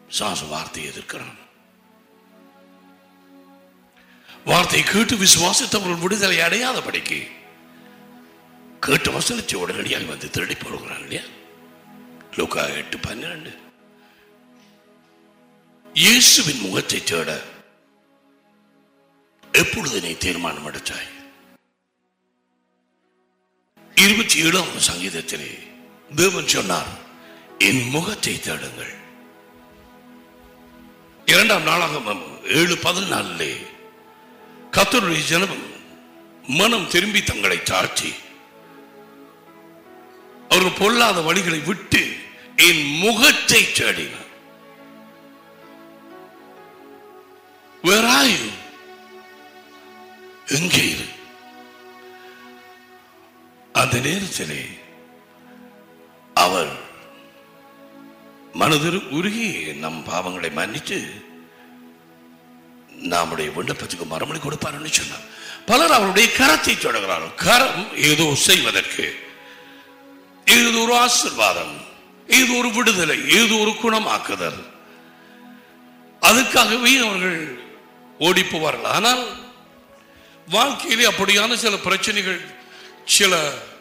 சாசு வார்த்தையை எதிர்க்கிறான் வார்த்தையை கேட்டு விசுவாசித்தவர்கள் விடுதலை அடையாதபடிக்கு கேட்டு வசலிச்சு உடனடியாக வந்து திருடி போடுகிறான் இல்லையா லூக்கா எட்டு பன்னிரண்டு இயேசுவின் முகத்தை தேட எப்பொழுது நீ தீர்மானம் எடுத்தாய் இருபத்தி ஏழாம் சங்கீதத்திலே தேவன் சொன்னார் என் முகத்தை தேடுங்கள் இரண்டாம் நாளாகமம் ஏழு பதினாலிலே கத்தருடைய ஜனமும் மனம் திரும்பி தங்களை தாழ்த்தி அவர்கள் பொல்லாத வழிகளை விட்டு என் முகத்தை தேடினார் Where are you? எங்கே இரு அந்த நேரத்திலே அவர் மனதில் உருகி நம் பாவங்களை மன்னித்து நம்முடைய விண்ணப்பத்துக்கு மறுமொழி கொடுப்பார்னு சொன்னார் பலர் அவருடைய கரத்தை தொடர்கிறார்கள் கரம் ஏதோ செய்வதற்கு ஏதோ ஒரு ஆசிர்வாதம் ஏதோ ஒரு விடுதலை ஏதோ ஒரு குணமாக்குதல் அதுக்காகவே அவர்கள் ஓடி போவார்கள் ஆனால் வாழ்க்கையிலே அப்படியான சில பிரச்சனைகள் சில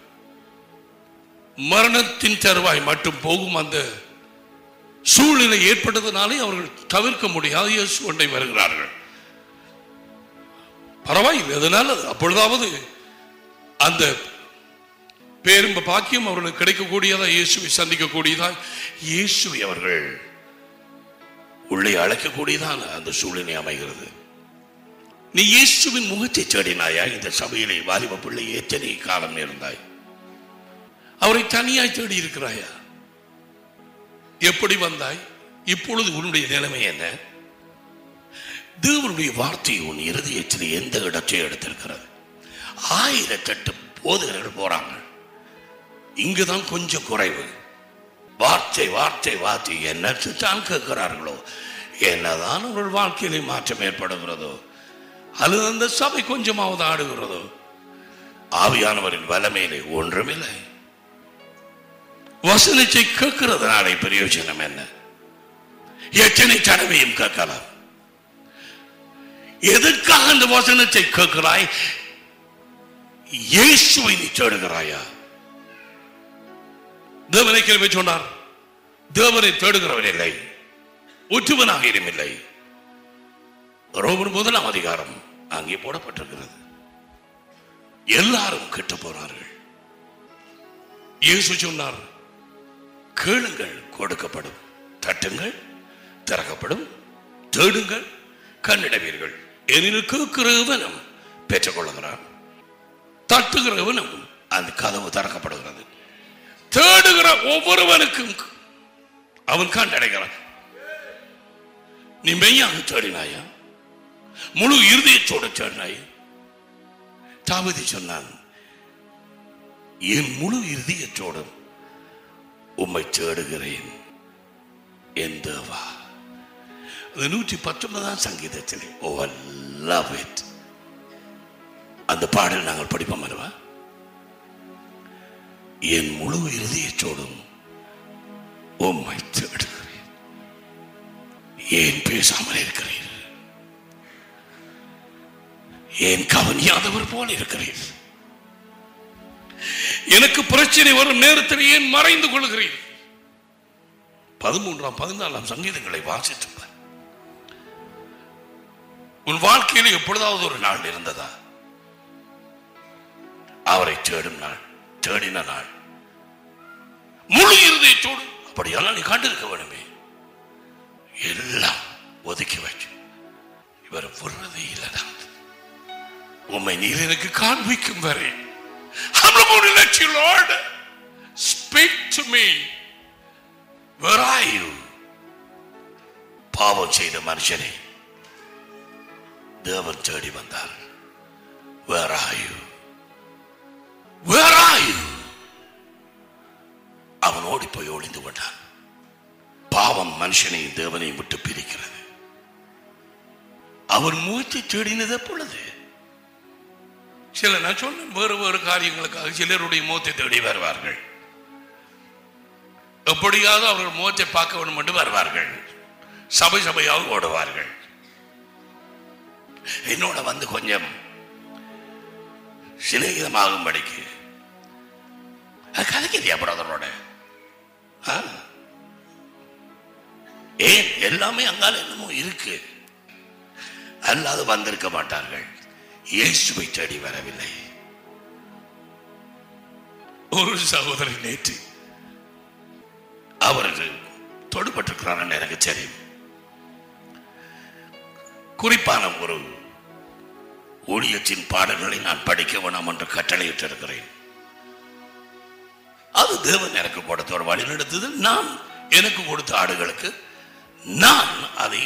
மரணத்தின் தருவாய் மட்டும் போகும் அந்த சூழ்நிலை ஏற்பட்டதுனாலே அவர்கள் தவிர்க்க முடியாது இயேசு கொண்டை வருகிறார்கள் பரவாயில்லை அதனால அப்பொழுதாவது அந்த பேரும்ப பாக்கியம் அவர்களுக்கு கிடைக்கக்கூடியதா இயேசுவை சந்திக்கக்கூடியதா இயேசுவை அவர்கள் உள்ளே அழைக்கக்கூடியதான அந்த சூழ்நிலை அமைகிறது நீ இயேசுவின் முகத்தை தேடினாயா இந்த சபையிலே வாலிப பிள்ளை எத்தனை காலம் இருந்தாய் அவரை தனியாய் தேடி இருக்கிறாயா எப்படி வந்தாய் இப்பொழுது உன்னுடைய நிலைமை என்ன தேவனுடைய வார்த்தை உன் இருதயத்தில் எந்த இடத்தை எடுத்திருக்கிறது ஆயிரத்தெட்டு போதகர்கள் போறாங்க இங்குதான் கொஞ்சம் குறைவு வார்த்தை வார்த்தை வார்த்தை என்னத்து தான் கேட்கிறார்களோ என்னதான் அவர்கள் வாழ்க்கையிலே மாற்றம் ஏற்படுகிறதோ அல்லது அந்த சபை கொஞ்சமாவது ஆடுகிறதோ ஆவியானவரின் வலமையிலே ஒன்றுமில்லை வசனத்தை கேட்கிறதுனாலே பிரயோஜனம் என்ன எத்தனை தடவையும் கேட்கலாம் எதற்காக அந்த வசனத்தை கேட்கிறாய் இயேசுவை நீ தேடுகிறாயா தேவனை கிருபை சொன்னார் தேவனை தேடுகிறவன் இல்லை ஒற்றுவனாக இடமில்லை ரோமன் முதலாம் அதிகாரம் அங்கே போடப்பட்டிருக்கிறது எல்லாரும் கெட்டு போனார்கள் இயேசு சொன்னார் கேளுங்கள் கொடுக்கப்படும் தட்டுங்கள் திறக்கப்படும் தேடுங்கள் கண்ணிடவீர்கள் எனினும் கேட்கிறவனும் பெற்றுக்கொள்ளுகிறான் தட்டுகிறவனும் அந்த கதவு திறக்கப்படுகிறது தேடுகிற ஒவ்வொருவனுக்கும் அவன் கண்டடைகிறான் நீ மெய்யாக தேடினாயா முழு இருதயத்தோடு தேடினாய் தாவதி சொன்னான் என் முழு இருதயத்தோடும் உம்மை தேடுகிறேன் என் தேவா அது நூற்றி பத்தொன்பதாம் சங்கீதத்தில் ஓ லவ் இட் அந்த பாடல் நாங்கள் படிப்போம் அல்லவா என் முழு இருதயத்தோடும் உம்மை தேடுகிறேன் ஏன் பேசாமல் இருக்கிறீர் ஏன் கவனியாதவர் போல இருக்கிறீர் எனக்கு பிரச்சனை வரும் நேரத்தில் ஏன் மறைந்து கொள்கிறீர் பதிமூன்றாம் பதினாலாம் சங்கீதங்களை வாசித்து பார். உன் வாழ்க்கையில் எப்பொழுதாவது ஒரு நாள் இருந்ததா அவரை தேடும் நாள் தேடின நாள் முழு இருதயத்தோடு அப்படியெல்லாம் நீ கண்டிருக்க வேணுமே எல்லாம் ஒதுக்கி வச்சு இவர் விடுறதே இல்லடா உம்மை நீர் எனக்கு காண்பிக்கும் வரை I'm not going to let you, Lord. Speak to me. Where are you? பாவம் செய்த மனுஷனை தேவன் தேடி வந்தார் Where are you? Where are you? அவன் ஓடி போய் ஒளிந்து கொண்டான் பாவம் மனுஷனையும் தேவனையும் விட்டு பிரிக்கிறது அவன் முகத்தை தேடினது எப்பொழுது சில நான் சொன்னேன் வேறு வேறு காரியங்களுக்காக சிலருடைய முகத்தை தேடி வருவார்கள் எப்படியாவது அவர்கள் முகத்தை பார்க்க வேண்டும் என்று வருவார்கள் சபை சபையாக ஓடுவார்கள் என்னோட வந்து கொஞ்சம் சிநேகிதமாகும்படிக்கு கதைக்கிறியா பிரதரோட ஆ? ஏன் எல்லாமே அங்கால என்னமோ இருக்கு அல்லாது வந்திருக்க மாட்டார்கள் இயேசுவை தேடி வரவில்லை ஒரு சகோதரன் நேற்று அவருக்கு தொடுபட்டிருக்கிறார் எனக்கு தெரியும் குறிப்பான ஒரு ஊழியத்தின் பாடல்களை நான் படிக்க வேணாம் என்று கட்டளையிட்டிருக்கிறேன் அது தேவன் எனக்கு கொடுத்த ஒரு வழி நடத்தது நான் எனக்கு கொடுத்த ஆடுகளுக்கு நான் அதை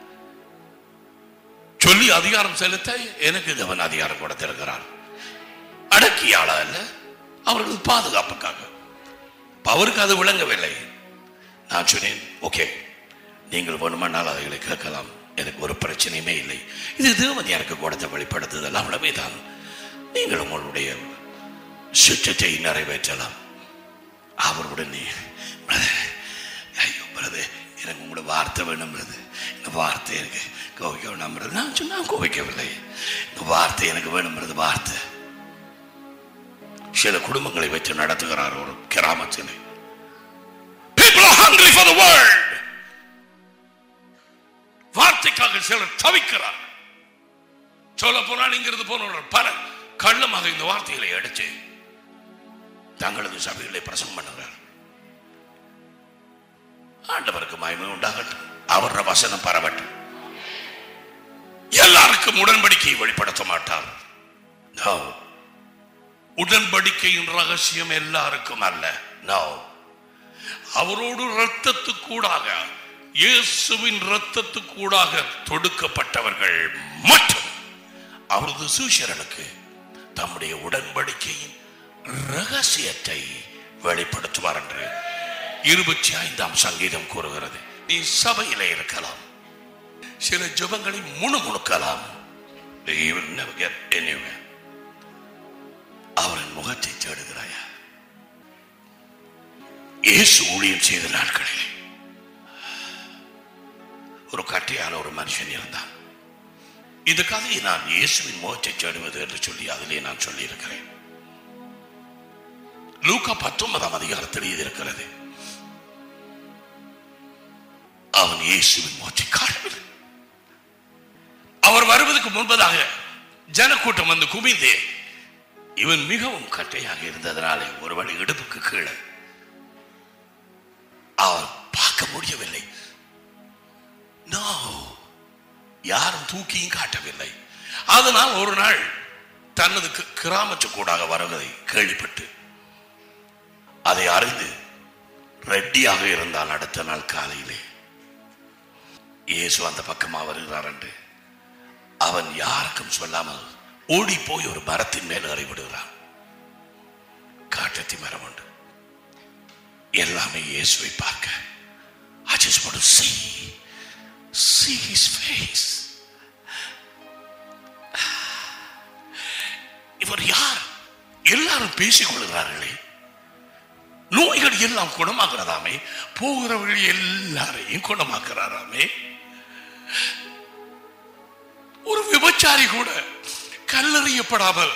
சொல்லி அதிகாரம் செலுத்த எனக்கு தேவன் அதிகாரம் கொடுத்திருக்கிறார் அடக்கியாள அல்ல அவர்களது பாதுகாப்புக்காக அவருக்கு அது விளங்கவில்லை நான் சொன்னேன் ஓகே நீங்கள் வேணுமானால் அவைகளை கேட்கலாம் எனக்கு ஒரு பிரச்சனையுமே இல்லை இது தேவன் எனக்கு கொடுத்த வெளிப்படுத்துதல் அவ்வளவே தான் நீங்கள் உங்களுடைய சுற்றத்தை நிறைவேற்றலாம் அவருடனே "Brother, ஐயோ பிரதே எனக்கு உங்களோட வார்த்தை வேணும் பிரது இந்த வார்த்தை எனக்கு கோவிக்க வேணாம் பிரது நான் சொன்னா கோவிக்கவில்லை இந்த வார்த்தை எனக்கு வேணும் பிரது வார்த்தை சில குடும்பங்களை வச்சு நடத்துகிறார் ஒரு கிராமத்தில் People are hungry for the word. வார்த்தைக்காக சிலர் தவிக்கிறார் சொல்ல போனால் இங்கிருந்து போனவர்கள் பலர் கள்ளமாக இந்த வார்த்தைகளை அடிச்சு தங்களது சபைகளை பிரசங்கம் பண்ணுகிறார் ஆண்டவருக்கு மகிமை உண்டாகட்டும் அவர வசனம் பரவட்டும் எல்லாருக்கும் உடன்படிக்கையை வெளிப்படுத்த மாட்டார் No. உடன்படிக்கையின் ரகசியம் எல்லாருக்கும் அல்ல நோ அவரோடு இரத்தத்துக்கூடாக இயேசுவின் இரத்தத்துக்கூடாக தொடுக்கப்பட்டவர்கள் மட்டும் அவரது சூஷரனுக்கு தம்முடைய உடன்படிக்கையின் ரகசியத்தை வெளிப்படுத்துவார் என்று இருபத்தி ஐந்தாம் சங்கீதம் கூறுகிறது நீ சபையிலே இருக்கலாம் சில ஜெபங்களை முணுமுணுக்கலாம் You will never get anywhere. அவரின் முகத்தை தேடுகிறாயா இயேசு ஊழியம் செய்த நாட்களில் ஒரு கட்டையான ஒரு மனுஷன் இருந்தான் இந்த கதையை நான் இயேசுவின் முகத்தை தேடுவது என்று சொல்லி அதிலே நான் சொல்லி இருக்கிறேன் லூக்கா பத்தொன்பதாம் அதிகாரத்தில் இது இருக்கிறது அவன் இயேசுவின் முகத்தை காணவில்லை அவர் வருவதற்கு முன்பதாக ஜனக்கூட்டம் வந்து குவிந்து இவன் மிகவும் கட்டையாக இருந்ததனாலே ஒருவன் இடுப்புக்கு கீழே அவர் பார்க்க முடியவில்லை No. யாரும் தூக்கியும் காட்டவில்லை அதனால் ஒரு நாள் தனது கி- கிராமத்து கூடாக வருவதை கேள்விப்பட்டு அதை அறிந்து ரெட்டியாக இருந்தான் அடுத்த நாள் காலையிலே இயேசு அந்த பக்கமா வருகிறார் என்று அவன் யாருக்கும் சொல்லாமல் ஓடி போய் ஒரு மரத்தின் மேல் ஏறி விடுகிறான் காட்டத்தி மரம் உண்டு எல்லாமே இயேசுவை பார்க்க I just want to see see his face இவர் யார் எல்லாரும் பேசிக் கொள்கிறார்களே நோய்கள் எல்லாம் குணமாகிறதாமே போகிறவர்கள் எல்லாரையும் குணமாக்குறாராமே ஒரு விபச்சாரி கூட கல்லறியப்படாமல்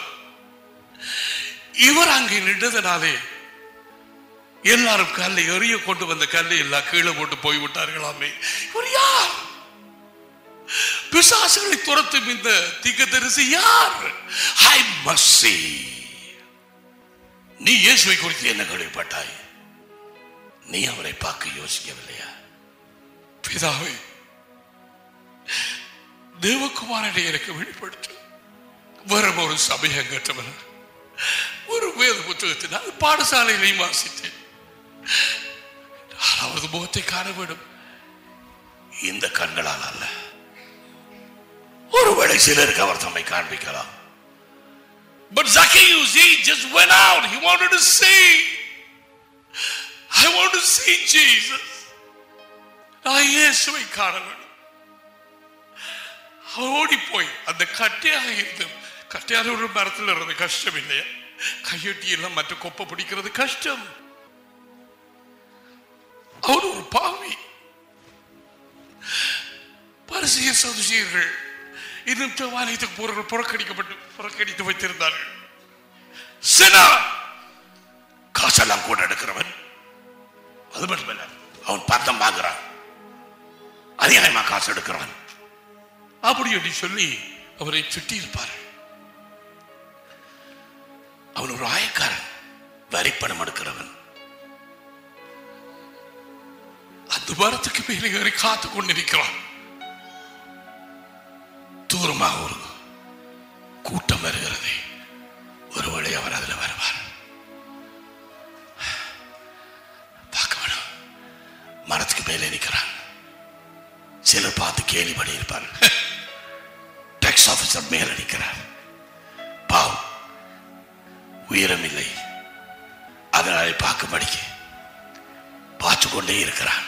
இவர் அங்கே நின்றதனாலே எல்லாரும் கல்லை எறிய கொண்டு வந்த கல்லை எல்லாம் கீழே போட்டு போய்விட்டார்களாமே இவர் யார் பிசாசுகளை துரத்தும் இந்த திகதரிசி யார் ஐ மஸ்ட் நீ இயேசுவை குறித்து என்ன கேள்விப்பட்டாய் நீ அவரை பார்க்க யோசிக்கவில்லையா பிதாவே தேவகுமாரனை எனக்கு வெளிப்படுத்து வரும் ஒரு சமயம் கற்றவன் ஒரு வேத புத்தகத்தை நான் பாடசாலையிலையும் வாசித்தேன் நான் அவரது முகத்தை காண வேண்டும் இந்த கண்களால் அல்ல ஒருவேளை சிலருக்கு அவர் தம்மை காண்பிக்கலாம் But Zacchaeus, he just went out. He wanted to see. I want to see Jesus. நான் இயேசுவை காண வேண்டும் அவர் ஓடி போய் அந்த கட்டையாக இருந்து கட்டையான ஒரு மரத்தில் இருந்து கஷ்டம் இல்லையா கையெட்டி எல்லாம் மற்ற கொப்பை பிடிக்கிறது கஷ்டம் அவர் ஒரு பாவி பரிசிய சதுசியர்கள் இன்னும் தேவாலயத்துக்கு போறவர்கள் புறக்கணிக்கப்பட்டு புறக்கணித்து வைத்திருந்தார்கள் சினா காசெல்லாம் கூட எடுக்கிறவன் அது மட்டுமல்ல அவன் பத்தம் பார்க்கிறான் அதிகமா காசு எடுக்கிறான் அப்படி என்று சொல்லி அவரை சுட்டி இருப்பார் அவன் ஒரு ஆயக்காரன் வரிப்பணம் எடுக்கிறவன் அந்த மரத்துக்கு மேலே ஏறி காத்து கொண்டிருக்கிறான் தூரமாக ஒரு கூட்டம் வருகிறது ஒருவேளை அவர் அதில் வருவார் பார்க்க வேணும் மரத்துக்கு மேலே நிற்கிறான் சிலர் பார்த்து கேலி பண்ணி இருப்பார் டேக்ஸ் ஆபீசர் மேல நிற்கிறார் பாவம் உயரம் இல்லை அதனாலே பார்க்கும்படிக்கு பார்த்து கொண்டே இருக்கிறான்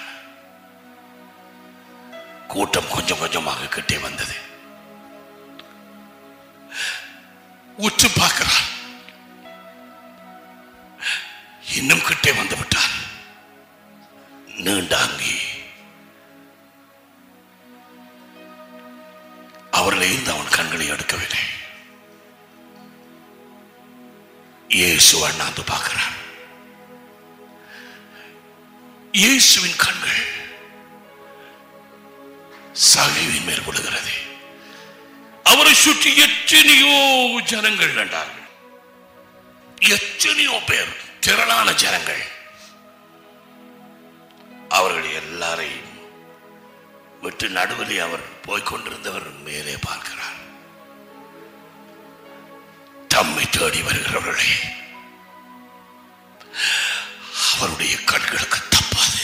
கூட்டம் கொஞ்சம் கொஞ்சமாக கிட்டே வந்தது உற்று பார்க்கிறார் இன்னும் கிட்டே வந்து விட்டார் நீண்ட அங்கி அவர்களை இருந்து அவன் கண்களை எடுக்கவில்லை இயேசு அண்ணாந்து பார்க்கிறார் இயேசுவின் கண்கள் சகைவின் மேல் விழுகிறது அவரை சுற்றி எத்தனையோ ஜனங்கள் கண்டார்கள் எத்தனையோ பேர் திரளான ஜனங்கள் அவர்கள் எல்லாரையும் விட்டு நடுவிலே அவர் போய்க் கொண்டிருந்தவர் மேலே பார்க்கிறார் தம்மை தேடி வருகிறவர்களே அவருடைய கண்களுக்கு தப்பாது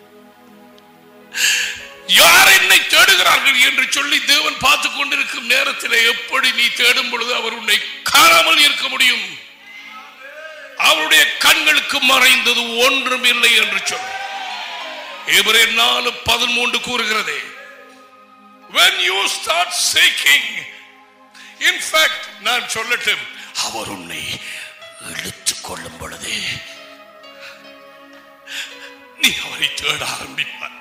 யார் என்னை தேடுகிறார்கள் என்று சொல்லி தேவன் பார்த்துக் கொண்டிருக்கும் நேரத்தில் எப்படி நீ தேடும் பொழுது அவர் உன்னை காணாமல் இருக்க முடியும் அவருடைய கண்களுக்கு மறைந்தது ஒன்றும் இல்லை என்று சொல் எபிரே நாலு பதிமூன்று கூறுகிறது when you start seeking in fact நான் சொல்லட்டும் அவர் உன்னை இழுத்துக் கொள்ளும் பொழுது நீ அவரை தேட ஆரம்பிப்பார்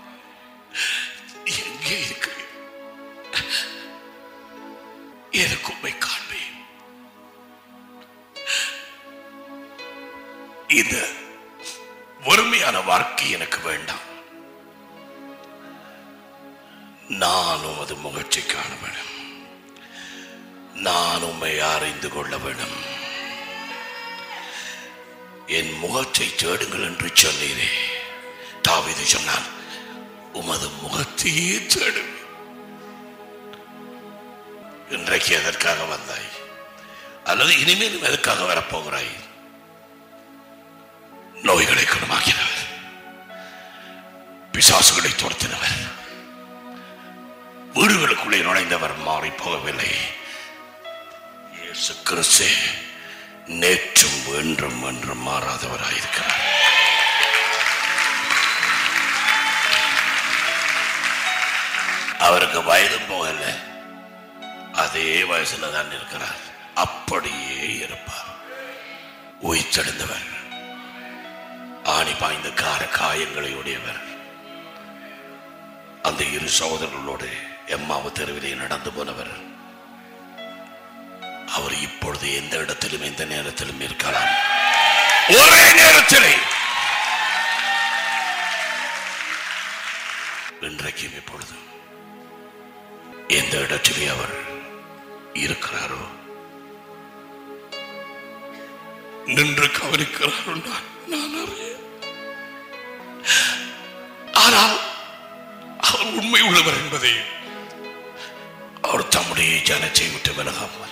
எங்கே இருக்கிறேன் எனக்கு உண்மை காண்பேன் இந்த வறுமையான வாழ்க்கை எனக்கு வேண்டாம் நான் உமது முகத்தை காண வேண்டும் நான் உம்மை அறிந்து கொள்ள வேண்டும் என் முகத்தை தேடுங்கள் என்று சொன்னீரே தாவீது சொன்னான் உமது முகத்தையே தேடு இன்றைக்கு எதற்காக வந்தாய் அல்லது இனிமேலும் எதற்காக வரப்போகிறாய் நோய்களை குணமாக்கினவர் பிசாசுகளை துரத்தினவர் வீடுகளுக்குள்ளே நுழைந்தவர் மாறி போகவில்லை இயேசு கிறிஸ்து நேற்றும் என்றும் என்றும் மாறாதவராயிருக்கிறார் அவருக்கு வயதும் போகல அதே வயசுல தான் இருக்கிறார் அப்படியே இருப்பார் உயிர்த்தெழுந்தவர் ஆணி பாய்ந்த கார காயங்களை உடையவர் அந்த இரு சகோதரர்களோடு எம்மாவு தெருவிலே நடந்து போனவர் அவர் இப்பொழுது எந்த இடத்திலும் எந்த நேரத்திலும் இருக்கலாம் ஒரே நேரத்திலே இன்றைக்கும் இப்பொழுதும் எந்த இடத்திலே அவர் இருக்கிறாரோ நின்று கவனிக்கிறாரோ நான் நான் அறியேன். ஆனால் அவர் உண்மை உள்ளவர் என்பதை அவர் தம்முடைய ஜனத்தை விட்டு விலகாமல்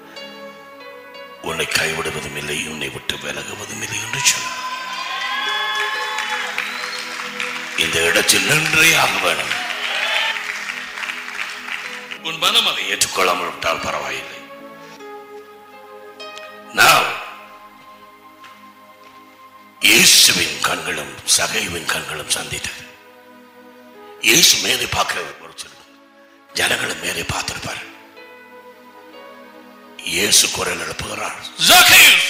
உன்னை கைவிடுவதும் இல்லை உன்னை விட்டு விலகுவதும் இல்லை என்று சொன்னார் இந்த இடத்தில் நின்றே ஆக வேணும் உன் மனம் அதை ஏற்றுக்கொள்ளாமல் விட்டால் பரவாயில்லை நான் இயேசுவின் கண்களும் சகைவின் கண்களும் சந்தித்தது இயேசு மேலே பார்க்கிற ஒரு செல்வம் ஜனங்களும் மேலே பார்த்திருப்பார் இயேசு குரல் எழுப்புகிறார் "Zacchaeus,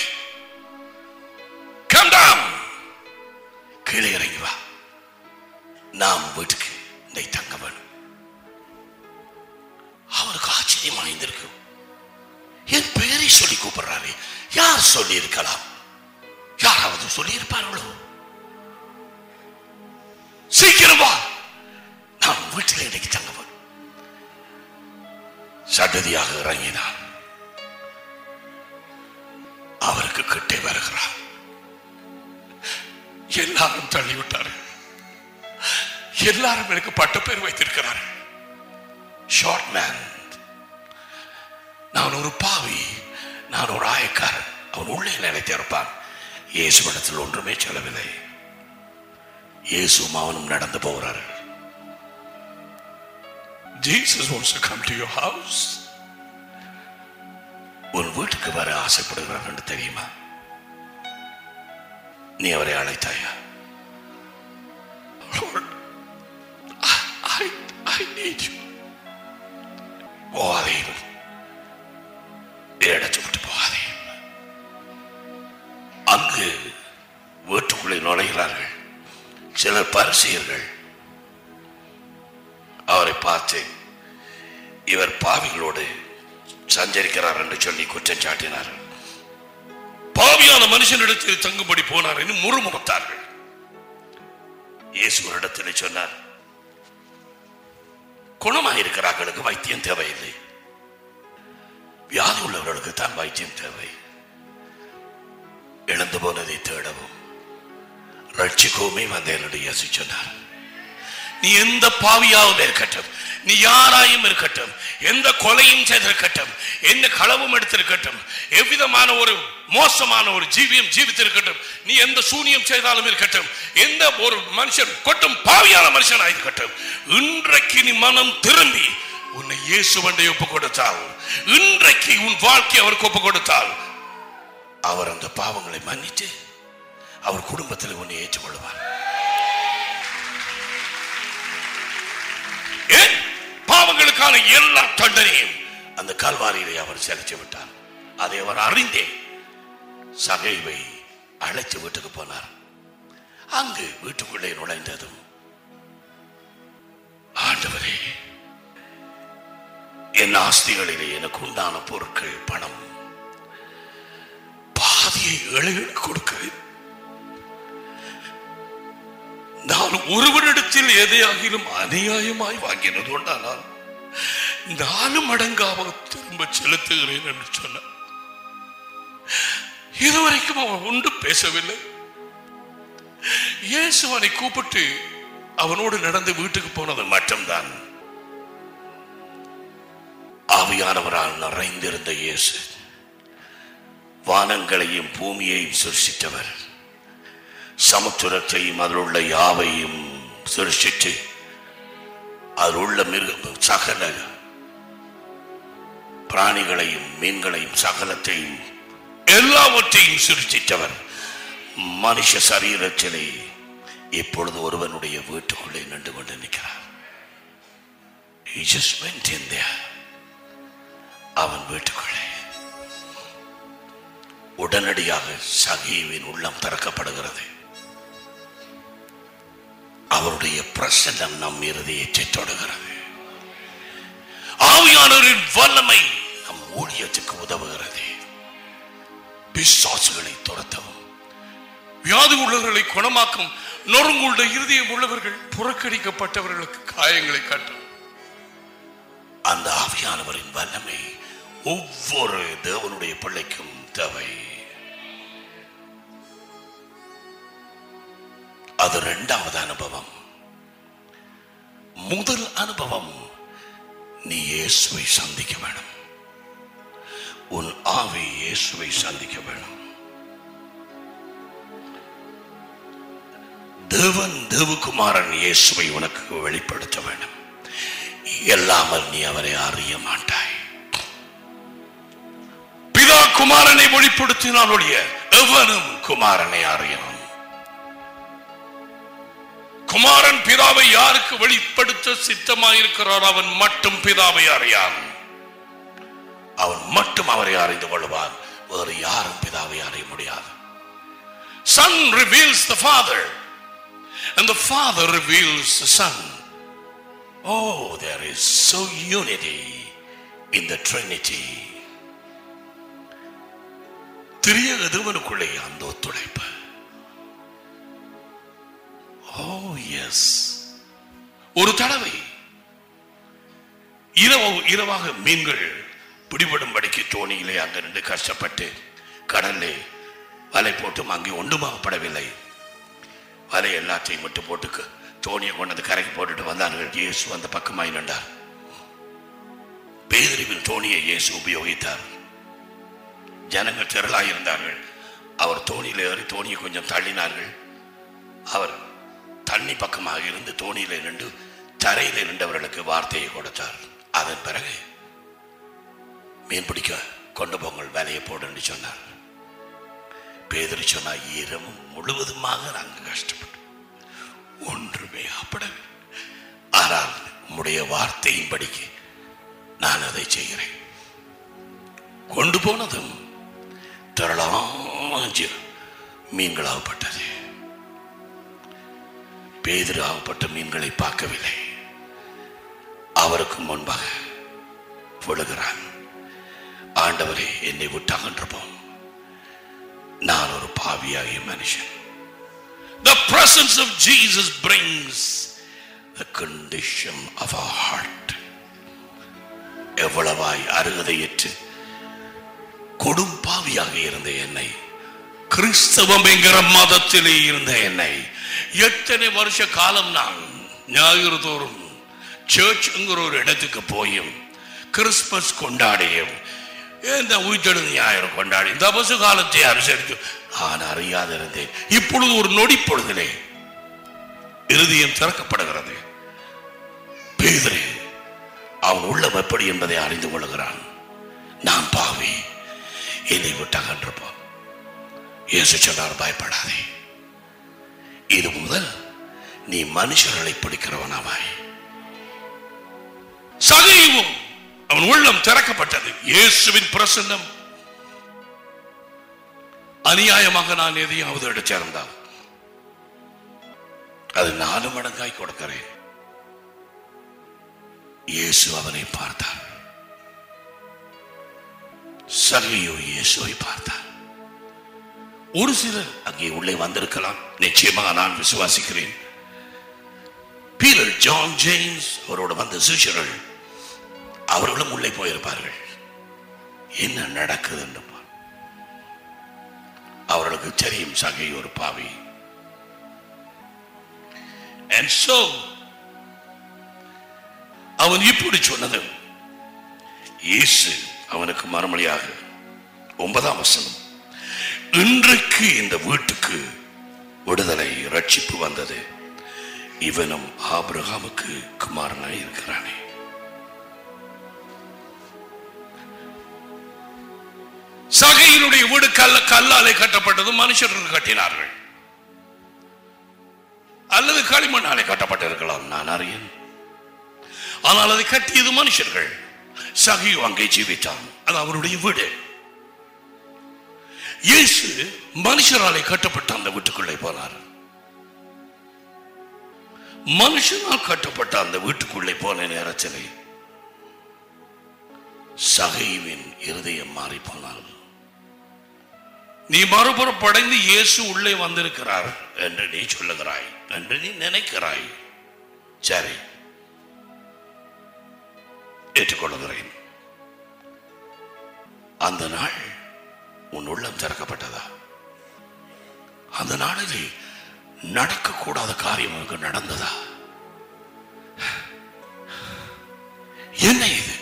come down." கீழே இறங்கி வா நாம் வீட்டுக்கு நீ தங்க வேணும் இருந்திருக்கும் என் பெயரை சொல்லி கூப்பிடுறாரு யார் சொல்லி இருக்கலாம் யாராவது சொல்லி இருப்பார்களோ சீக்கிரமா நான் வீட்டில் இன்னைக்கு தங்கவன் சடதியாக இறங்கினான் அவருக்கு கிட்டே வருகிறார் எல்லாரும் தள்ளிவிட்டார்கள் எல்லாரும் எனக்கு பட்ட பேர் வைத்திருக்கிறார்கள் ஷார்ட் மேன் நான் ஒரு பாவி நான் ஒரு ஆயக்காரன் அவன் உள்ளே நினைத்திருப்பான் இயேசுவிடத்தில் ஒன்றுமே செல்லவில்லை இயேசுவும் அவனும் நடந்து போகிறார்கள் Jesus wants to come to your house. உன் வீட்டுக்கு வர ஆசைப்படுகிறார் என்று தெரியுமா நீ அவரை அழைத்தாயா Lord, I, I, I need you. போகாதேயும் இடத்தை விட்டு போகாதேயும் அங்கு வீட்டுக்குள்ளே நுழைகிறார்கள் சிலர் பரிசெயர்கள் அவரை பார்த்து இவர் பாவிகளோடு சஞ்சரிக்கிறார் என்று சொல்லி குற்றம் சாட்டினார் பாவியான மனுஷனிடத்தில் தங்கும்படி போனார் என்று முறுமுறுத்தார்கள் இயேசு ஒரு இடத்தில் சொன்னார் குணமாயிருக்கிறார்களுக்கு வைத்தியம் தேவையில்லை வியாதி உள்ளவர்களுக்கு தான் வைத்தியம் தேவை இழந்து போனதை தேடவும் ரட்சிக்கவுமே வந்தேன் என்று இயேசு சொன்னார் நீ எந்த பாவியாகவும் இருக்கட்டும் நீ யாராயும் இருக்கட்டும் எந்த கொலையும் செய்திருக்கட்டும் எந்த களவும் எடுத்திருக்கட்டும் எவ்விதமான ஒரு மோசமான ஒரு ஜீவியம் ஜீவித்திருக்கட்டும் நீ எந்த சூனியம் செய்தாலும் இருக்கட்டும் எந்த ஒரு மனுஷன் கொட்டும் பாவியான மனுஷன் இருக்கட்டும் இன்றைக்கு நீ மனம் திரும்பி உன்னை இயேசு வண்டை ஒப்பு கொடுத்தால் இன்றைக்கு உன் வாழ்க்கை அவருக்கு ஒப்பு கொடுத்தால் அவர் அந்த பாவங்களை மன்னித்து அவர் குடும்பத்தில் உன்னை ஏற்றுக்கொள்வார் ஏன் பாவங்களுக்கான எல்லா தண்டனையும் அந்த கல்வாரியிலே அவர் செலுத்தி விட்டார் அதை அவர் அறிந்தே சகைவை அழைத்து வீட்டுக்கு போனார் அங்கு வீட்டுக்குள்ளே நுழைந்ததும் ஆண்டவரே என் ஆஸ்திகளிலே எனக்கு உண்டான பொருட்கள் பணம் பாதியை ஏழைகளுக்கு கொடுக்கிறேன் நான் ஒருவரிடத்தில் எதையாகிலும் அநியாயமாய் வாங்கினது உண்டானால் நாலு மடங்காக திரும்ப செலுத்துகிறேன் என்று சொன்னார் இதுவரைக்கும் அவன் ஒன்றும் பேசவில்லை இயேசு அவனை கூப்பிட்டு அவனோடு நடந்து வீட்டுக்கு போனது மட்டும்தான் ஆவியானவரால் நிறைந்திருந்த இயேசு வானங்களையும் பூமியையும் சிருஷ்டித்தவர் சமுத்திரத்தையும் அதில் உள்ள யாவையும் சிருஷ்டித்து அதில் உள்ள மிருக சகல பிராணிகளையும் மீன்களையும் சகலத்தையும் எல்லாவற்றையும் சிருஷ்டித்தவர் மனுஷ சரீரத்திலே இப்பொழுது ஒருவனுடைய வீட்டுக்குள்ளே நின்று கொண்டு நிற்கிறார் He just went in there. அவன் வீட்டுக்குள்ளே உடனடியாக சகிவின் உள்ளம் திறக்கப்படுகிறது அவருடைய பிரசன்னம் நம் இருதயத்தை தொடுகிறது ஆவியானவரின் வல்லமை நம் ஊழியத்துக்கு உதவுகிறது பிசாசுகளை துரத்தவும் வியாதி உள்ளவர்களை குணமாக்கும் நொறுங்குள்ள இருதயம் உள்ளவர்கள் புறக்கணிக்கப்பட்டவர்களுக்கு காயங்களை கட்டும் அந்த ஆவியானவரின் வல்லமை ஒவ்வொரு தேவனுடைய பிள்ளைக்கும் தேவை அது இரண்டாவது அனுபவம் முதல் அனுபவம் நீ இயேசுவை சந்திக்க வேணும் உன் ஆவி இயேசுவை சந்திக்க வேணும் தேவன் தேவகுமாரன் இயேசுவை உனக்கு வெளிப்படுத்த வேண்டும் இல்லாமல் நீ அவரை அறிய மாட்டாய் பிதா குமாரனை வெளிப்படுத்தினால் ஒழிய எவனும் குமாரனை அறியணும் குமாரன் பிதாவை யாருக்கு வெளிப்படுத்த சித்தமாயிருக்கிறார் அவன் மட்டும் பிதாவை அறியான் அவன் மட்டும் அவரை அறிந்து கொள்வான் வேறு யாரும் பிதாவை அறிய முடியாது Son reveals the Father and the Father reveals the Son. Oh, there is so unity இந்த ட்ரினிட்டி திரியக தேவனுக்குள்ளே அந்த ஒத்துழைப்பு ஓ எஸ் ஒரு தடவை இரவு இரவாக மீன்கள் பிடிபடும்படிக்கு தோணியிலே அங்க நின்று கஷ்டப்பட்டு கடல்லே வலை போட்டும் அங்கே ஒன்றுமாகப்படவில்லை வலை எல்லாத்தையும் விட்டு போட்டு க- தோணியை கொண்டு வந்து கரைக்கு போட்டுட்டு வந்தார்கள் இயேசு அந்த பக்கமாய் நின்றார் பேதறிவின் தோணியை இயேசு உபயோகித்தார் ஜனங்கள் திரளாய் இருந்தார்கள் அவர் தோணியில் ஏறி தோணியை கொஞ்சம் தள்ளினார்கள் அவர் தண்ணி பக்கமாக இருந்து தோணியில நின்று தரையில நின்றவர்களுக்கு வார்த்தையை கொடுத்தார் அதன் பிறகு மீன் பிடிக்க கொண்டு போங்கள் வேலையை போடுன்னு சொன்னார் பேதறி சொன்னா இரவு முழுவதுமாக நாங்கள் கஷ்டப்பட்டோம் ஒன்றுமே அப்படவே ஆனால் உம்முடைய வார்த்தையின்படிக்கு நான் அதை செய்கிறேன் கொண்டு போனதும் திரளாஞ்சு மீன்களாகப்பட்டது பேதிராகப்பட்ட மீன்களை பார்க்கவில்லை அவருக்கு முன்பாக விழுகிறான் ஆண்டவரே என்னை விட்டு அகன்றப்போம் நான் ஒரு பாவியாகிய மனுஷன் The presence of Jesus brings the condition of our heart. எவ்வளவாய் அருகதையற்று கொடும் பாவியாக இருந்த என்னை கிறிஸ்தவம் என்கிற மதத்திலே இருந்த என்னை எத்தனை வருஷ காலம் நான் ஞாயிறு தோறும் சர்ச்ங்கிற ஒரு இடத்துக்கு போயும் கிறிஸ்மஸ் கொண்டாடியும் இந்த உயிர்த்தெழுந்து ஞாயிறு கொண்டாடி இந்த பசு காலத்தை அனுசரித்து நான் அறியாதிருந்தேன் இப்பொழுது ஒரு நொடி பொழுதிலே இருதயம் திறக்கப்படுகிறது பேதரே அவன் உள்ளம் எப்படி என்பதை அறிந்து கொள்கிறான் நான் பாவி என்னை விட்டு அகன்றப்போம் இயேசு சொன்னார் பயப்படாதே இது முதல் நீ மனுஷர்களை பிடிக்கிறவனாவாய் சகைவும் அவன் உள்ளம் திறக்கப்பட்டது இயேசுவின் பிரசன்னம் அநியாயமாக நான் எதையாவது எடுத்திருந்தால் அது நாலு மடங்காய் கொடுக்கிறேன் இயேசு அவனை பார்த்தார் சகையோ இயேசுவை பார்த்தார் ஒரு சிலர் அங்கே உள்ளே வந்திருக்கலாம் நிச்சயமாக நான் விசுவாசிக்கிறேன் பீலர் ஜான் ஜேம்ஸ் அவரோட வந்த சிஷர்கள் அவர்களும் உள்ளே போயிருப்பார்கள் என்ன நடக்குது என்று பார். அவர்களுக்கு தெரியும் சகை ஒரு பாவி And so, அவன் இப்படி சொன்னது இயேசு அவனுக்கு மறுமொழியாக ஒன்பதாம் வசனம் இன்றைக்கு இந்த வீட்டுக்கு விடுதலை ரட்சிப்பு வந்தது இவனும் ஆபிரகாமுக்கு குமாரனாய் இருக்கிறானே சகையினுடைய வீடு கல்ல கல்லாலே கட்டப்பட்டது மனுஷர்கள் கட்டினார்கள் அல்லது களிமண்ணாலே கட்டப்பட்டிருக்கலாம் நான் அறியேன் ஆனால் அதை கட்டியது மனுஷர்கள் சகையு அங்கே ஜீவித்தான் அது அவருடைய வீடு இயேசு மனுஷராலே கட்டப்பட்ட அந்த வீட்டுக்குள்ளே போனார் மனுஷனால் கட்டப்பட்ட அந்த வீட்டுக்குள்ளே போன நேரத்திலே சகைவின் இருதயம் மாறி போனார் நீ மறுபுறம் படைந்து இயேசு உள்ளே வந்திருக்கிறார் என்று நீ சொல்லுகிறாய் என்று நீ நினைக்கிறாய் சரி ஏற்றுக்கொள்ளுகிறேன் அந்த நாள் உன் உள்ளம் திறக்கப்பட்டதா அந்த நாளிலே நடக்கக்கூடாத காரியம் உனக்கு நடந்ததா என்ன இது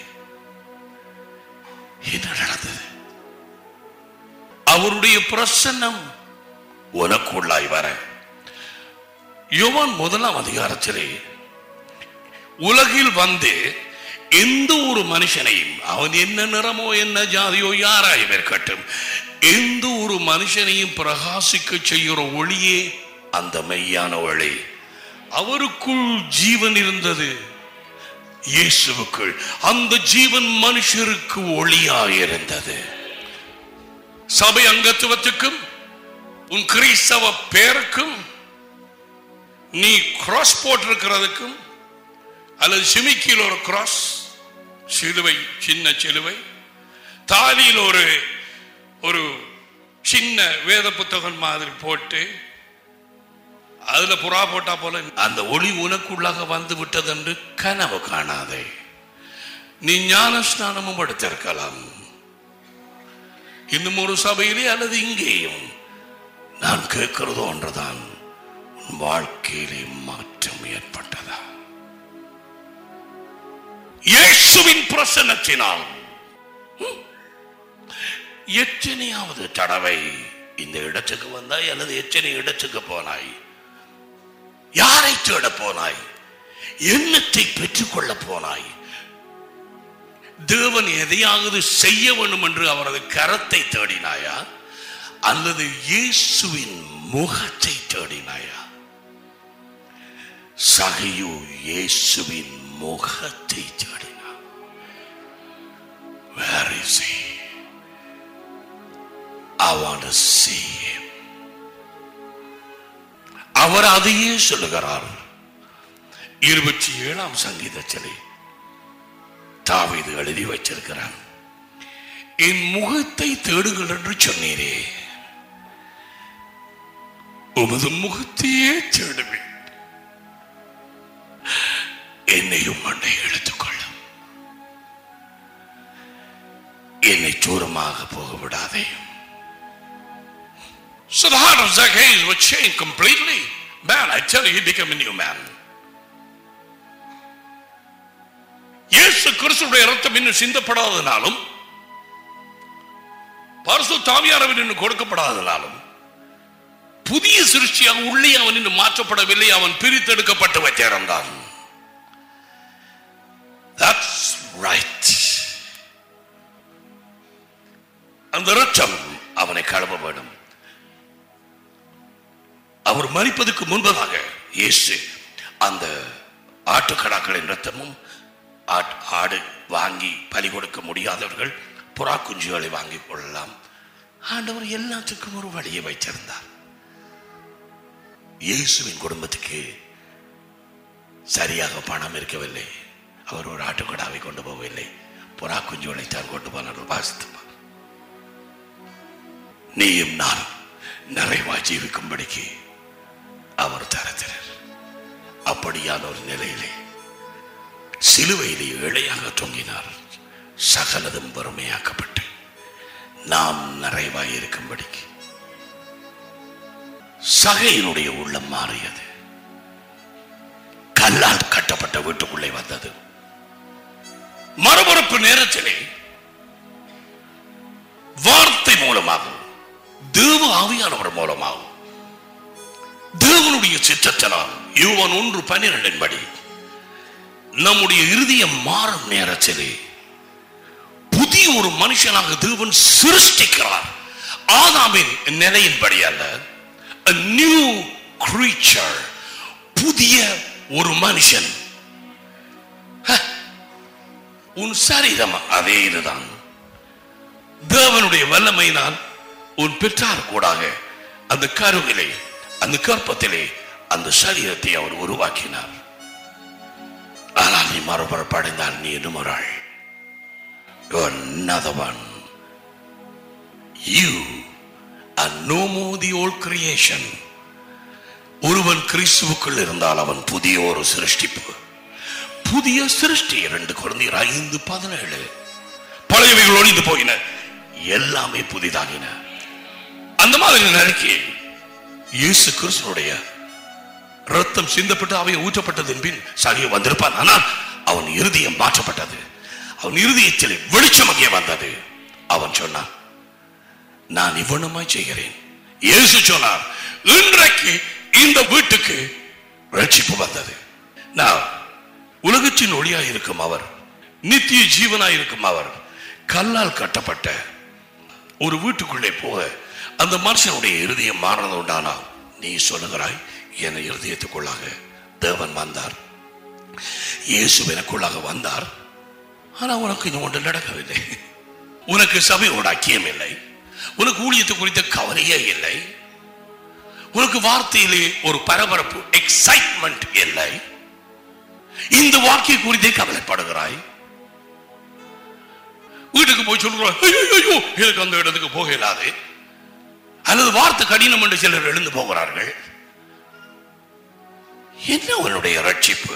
என்ன நடந்தது அவருடைய பிரசன்னம் உனக்குள்ளாய் வர யோவான் முதலாம் அதிகாரத்திலே உலகில் வந்து எந்த ஒரு மனுஷனையும் அவன் என்ன நிறமோ என்ன ஜாதியோ யாராயும் இருக்கட்டும் எந்த ஒரு மனுஷனையும் பிரகாசிக்க செய்கிற ஒளியே அந்த மெய்யான ஒளி அவருக்குள் ஜீவன் இருந்தது இயேசுவுக்குள் அந்த ஜீவன் மனுஷருக்கு ஒளியாக இருந்தது சபை அங்கத்துவத்துக்கும் உன் கிறிஸ்தவ பேருக்கும் நீ கிராஸ் போட்டிருக்கிறதுக்கும் அல்லது சிமிக்கியில் ஒரு கிராஸ் சிலுவை சின்ன சிலுவை தாலியில் ஒரு ஒரு சின்ன வேத புத்தகம் மாதிரி போட்டு அதுல புறா போட்டா போல அந்த ஒளி உனக்குள்ளாக வந்து விட்டது என்று கனவு காணாதே நீ ஞான ஸ்நானமும் எடுத்திருக்கலாம் இன்னும் ஒரு சபையிலே அல்லது இங்கேயும் நான் கேட்கிறது ஒன்றுதான் உன் வாழ்க்கையிலே மாற்றம் ஏற்பட்டதா இயேசுவின் பிரசன்னத்தினால் ம், எத்தனையாவது தடவை இந்த இடத்துக்கு வந்தாய் அல்லது எத்தனை இடத்துக்கு போனாய் யாரை தேட போனாய் எண்ணத்தை பெற்றுக்கொள்ள போனாய் தேவன் எதையாவது செய்ய வேண்டும் என்று அவரது கரத்தை தேடினாயா அல்லது இயேசுவின் முகத்தை தேடினாயா சகையு இயேசுவின் முகத்தை தேடினார் Where is he? I want to see him. அவர் அதையே சொல்லுகிறார் இருபத்தி ஏழாம் சங்கீதத்திலே தாவீது எழுதி வச்சிருக்கிறான் என் முகத்தை தேடுங்கள் என்று சொன்னீரே உமது முகத்தையே தேடுவேன் என்னையும் மண்ணை எடுத்துக்கொள்ளும் என்னை தூரமாக போக விடாதே So the heart of Zacchaeus was changed completely. Man, I tell you, he became a new man. இயேசு கிறிஸ்துடைய ரத்தம் இன்னும் சிந்தப்படாதனாலும் பரிசு தாவியாரவன் இன்னும் கொடுக்கப்படாதனாலும் புதிய சிருஷ்டியாக உள்ளே அவன் இன்னும் மாற்றப்படவில்லை அவன் பிரித்தெடுக்கப்பட்டு வைத்திருந்தான் That's right. அந்த ரத்தம் அவனை கழுவ வேண்டும் அவர் மறிப்பதற்கு முன்பதாக இயேசு அந்த ஆட்டுக்கடாக்களின் ரத்தமும் ஆட்- ஆடு வாங்கி பலி கொடுக்க முடியாதவர்கள் புறா குஞ்சுகளை வாங்கிக் கொள்ளலாம் ஆண்டவர் எல்லாத்துக்கும் ஒரு வழியை வைத்திருந்தார் இயேசுவின் குடும்பத்துக்கு சரியாக பணம் இருக்கவில்லை அவர் ஒரு ஆட்டுக்கடாவை கொண்டு போகவில்லை புறா குஞ்சுகளை தான் கொண்டு போனார் வாசித்து நீயும் நானும் நிறைவா ஜீவிக்கும்படிக்கு அவர் தரத்தினர் அப்படியான ஒரு நிலையிலே சிலுவையிலே இழையாக தொங்கினார் சகலதும் வறுமையாக்கப்பட்டு நாம் நிறைவாய் இருக்கும்படிக்கு சகையினுடைய உள்ளம் மாறியது கல்லால் கட்டப்பட்ட வீட்டுக்குள்ளே வந்தது மறுபரப்பு நேரத்திலே வார்த்தை மூலமாகவும் தேவ ஆவியானவர் மூலமாகவும் தேவனுடைய சித்தத்தினால் யோவான் ஒன்று பன்னிரண்டின் படி நம்முடைய இருதயம் மாறும் நேரத்திலே புதிய ஒரு மனுஷனாக தேவன் சிருஷ்டிக்கிறார் ஆதாமின் நிலையின்படி அல்ல a new creature புதிய ஒரு மனுஷன் ஹ, உன் சரீரம் அதே இதுதான் தேவனுடைய வல்லமையினால் உன் பெற்றார் கூடாக அந்த கருவிலே அந்த கற்பத்திலே அந்த சரீரத்தை அவர் உருவாக்கினார் ஆனால் நீ மறுபுறப்படைந்தால் நீ இன்னும் ஒரு ஆள் You're another one. You are no more the old creation. ஒருவன் கிறிஸ்துவுக்குள் இருந்தால் அவன் புதிய ஒரு சிருஷ்டிப்பு புதிய சிருஷ்டி இரண்டு குழந்தையர் ஐந்து பதினேழு பழையவைகள் ஒழிந்து போயின எல்லாமே புதிதாகின அந்த மாதிரி நினைக்கி இயேசு கிறிஸ்துனுடைய ரத்தம் சிந்தப்பட்டு அவை ஊற்றப்பட்டதன் பின் சகிய வந்திருப்பான் ஆனால் அவன் இருதயம் மாற்றப்பட்டது அவன் இருதயத்தில் வெளிச்சம் அங்கே வந்தது அவன் சொன்னான் நான் இவ்வளமாய் செய்கிறேன் இயேசு சொன்னார் இன்றைக்கு இந்த வீட்டுக்கு ரட்சிப்பு வந்தது நான் உலகத்தின் ஒளியாய் இருக்கும் அவர் நித்திய ஜீவனாய் இருக்கும் அவர் கல்லால் கட்டப்பட்ட ஒரு வீட்டுக்குள்ளே போக அந்த மனுஷனுடைய இருதயம் மாறினது உண்டானா நீ சொல்லுகிறாய் என் இருதயத்துக்குள்ளாக தேவன் வந்தார் இயேசு எனக்குள்ளாக வந்தார் ஆனா உனக்கு இது ஒன்று நடக்கவில்லை உனக்கு சபையோட ஐக்கியம் இல்லை உனக்கு ஊழியத்தை குறித்த கவலையே இல்லை உனக்கு வார்த்தையிலே ஒரு பரபரப்பு எக்ஸைட்மெண்ட் இல்லை இந்த வாக்கிய குறித்தே கவலைப்படுகிறாய் வீட்டுக்கு போய் சொல்றோம் ஐயோ ஐயோ எனக்கு அந்த இடத்துக்கு போக இயலாது அல்லது வார்த்தை கடினம் என்று சிலர் எழுந்து போகிறார்கள் என்ன உன்னுடைய ரட்சிப்பு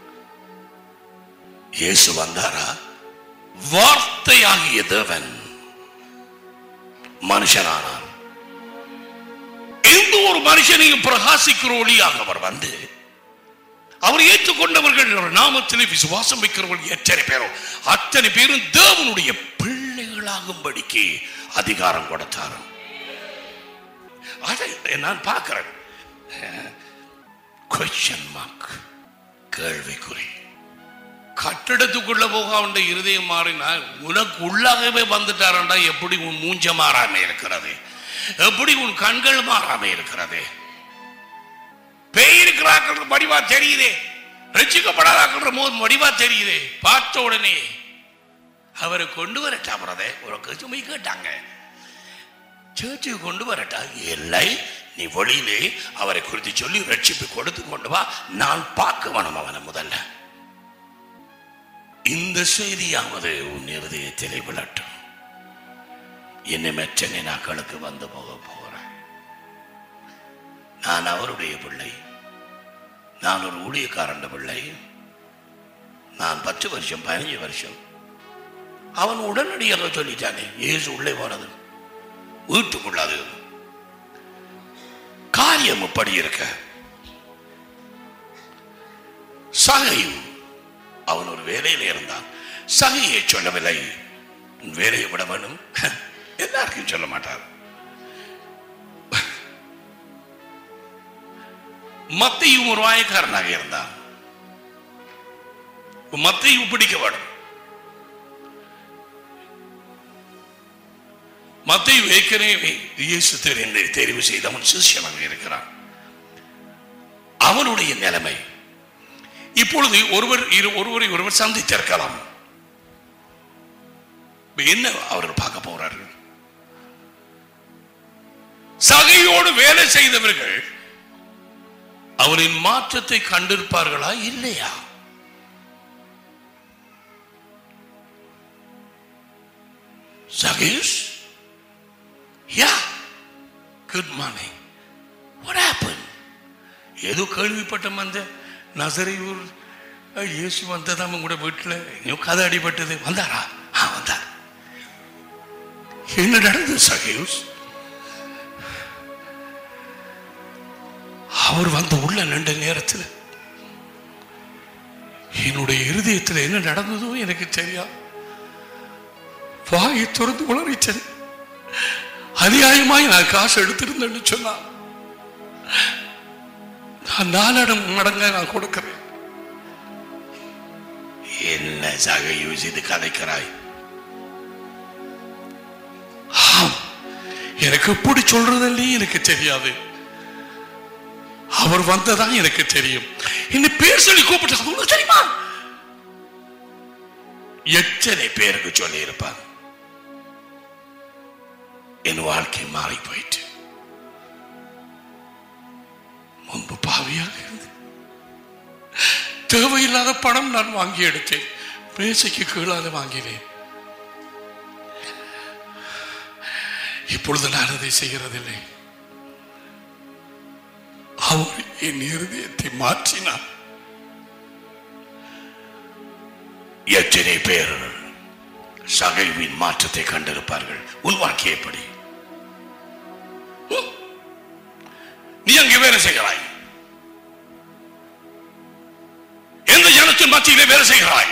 இயேசு வந்தாரா வார்த்தையாகிய தேவன் மனுஷனானார் எந்த ஒரு மனுஷனையும் பிரகாசிக்கிற ஒளியாக அவர் வந்து அவர் ஏற்றுக்கொண்டவர்கள் அவர் நாமத்திலே விசுவாசம் வைக்கிறவர்கள் எத்தனை பேரும் அத்தனை பேரும் தேவனுடைய பிள்ளைகளாகும்படிக்கு அதிகாரம் கொடுத்தார் அதை நான் பார்க்கிறேன் கொஸ்டின் மார்க் கேள்விக்குறி கட்டிடத்துக்குள்ள போக அவன் இருதயம் மாறினா உனக்கு உள்ளாகவே வந்துட்டாரண்டா எப்படி உன் மூஞ்ச மாறாம இருக்கிறது எப்படி உன் கண்கள் மாறாம இருக்கிறது பேய் இருக்கிறார்கள் வடிவா தெரியுதே ரசிக்கப்படாதாக்கிற போது வடிவா தெரியுதே பார்த்த உடனே அவரை கொண்டு வரட்டா பிரதே உனக்கு சுமை கேட்டாங்க சேர்ச்சுக்கு கொண்டு வரட்டா இல்லை நீ வெளியிலே அவரை குறித்து சொல்லி ரட்சிப்பு கொடுத்து கொண்டு வா நான் பார்க்க வேணும் அவனை முதல்ல இந்த செய்தியாவது உன் இருதயத்திலே விழட்டும் இன்னும் எத்தனை நாட்களுக்கு வந்து போக போகிறேன் நான் அவருடைய பிள்ளை நான் ஒரு ஊழியக்காரன் பிள்ளை நான் பத்து வருஷம் பதினஞ்சு வருஷம் அவன் உடனடியாக சொல்லிட்டானே ஏசு உள்ளே போனது வீட்டுக்குள்ளாது காரியம் இப்படி இருக்க சகையும் அவன் ஒரு வேலையில இருந்தான் சகையை சொல்லவில்லை உன் வேலையை விட வேணும் எல்லாருக்கும் சொல்ல மாட்டார் மத்தையும் ஒரு வாயக்காரனாக இருந்தான் மத்தையும் பிடிக்க வேணும் மத்தையும் ஏற்கனவே இயேசு தெரிந்து தெரிவு செய்து அவன் சிஷியனாக இருக்கிறான் அவனுடைய நிலைமை இப்பொழுது ஒருவர் இரு- ஒருவரை ஒருவர் சந்தித்திருக்கலாம் இப்ப என்ன அவர்கள் பார்க்க போறார்கள் சகையோடு வேலை செய்தவர்கள் அவரின் மாற்றத்தை கண்டிருப்பார்களா இல்லையா Sakesh yeah good morning what happen ஏதோ கேள்விப்பட்ட அந்த நசரையூர் அஹ், இயேசு வந்ததாம் கூட வீட்டில் இன்னும் கதை அடிபட்டது வந்தாரா ஆ வந்தார் என்ன நடந்தது சகேஷ் அவர் வந்து உள்ள நின்ற நேரத்தில் என்னுடைய இருதயத்தில் என்ன நடந்ததோ எனக்கு தெரியாது வாயை திறந்து உளறிச்சது அநியாயமாய் நான் காசு எடுத்திருந்தேன்னு சொன்னா நான் நாலடம் மடங்க நான் கொடுக்கிறேன் என்ன சக யோசித்து கதைக்கிறாய் ஆம் எனக்கு எப்படி சொல்றதில்லையே எனக்கு தெரியாது அவர் வந்ததா எனக்கு தெரியும் இந்த பேர் சொல்லி கூப்பிட்டு உங்களுக்கு தெரியுமா எத்தனை பேருக்கு சொல்லி இருப்பாங்க என் வாழ்க்கை மாறி போயிட்டு முன்பு பாவியாக இருந்து தேவையில்லாத பணம் நான் வாங்கி எடுத்தேன் பேசைக்கு கீழாத வாங்கினேன் இப்பொழுது நான் அதை செய்கிறதில்லை அவர் என் இருதயத்தை மாற்றினார் எத்தனை பேர் சகைவின் மாற்றத்தை கண்டிருப்பார்கள் உன் வாழ்க்கை எப்படி ஹம்? நீ அங்கே வேலை செய்கிறாய் எந்த ஜனத்தின் மத்தியிலே வேலை செய்கிறாய்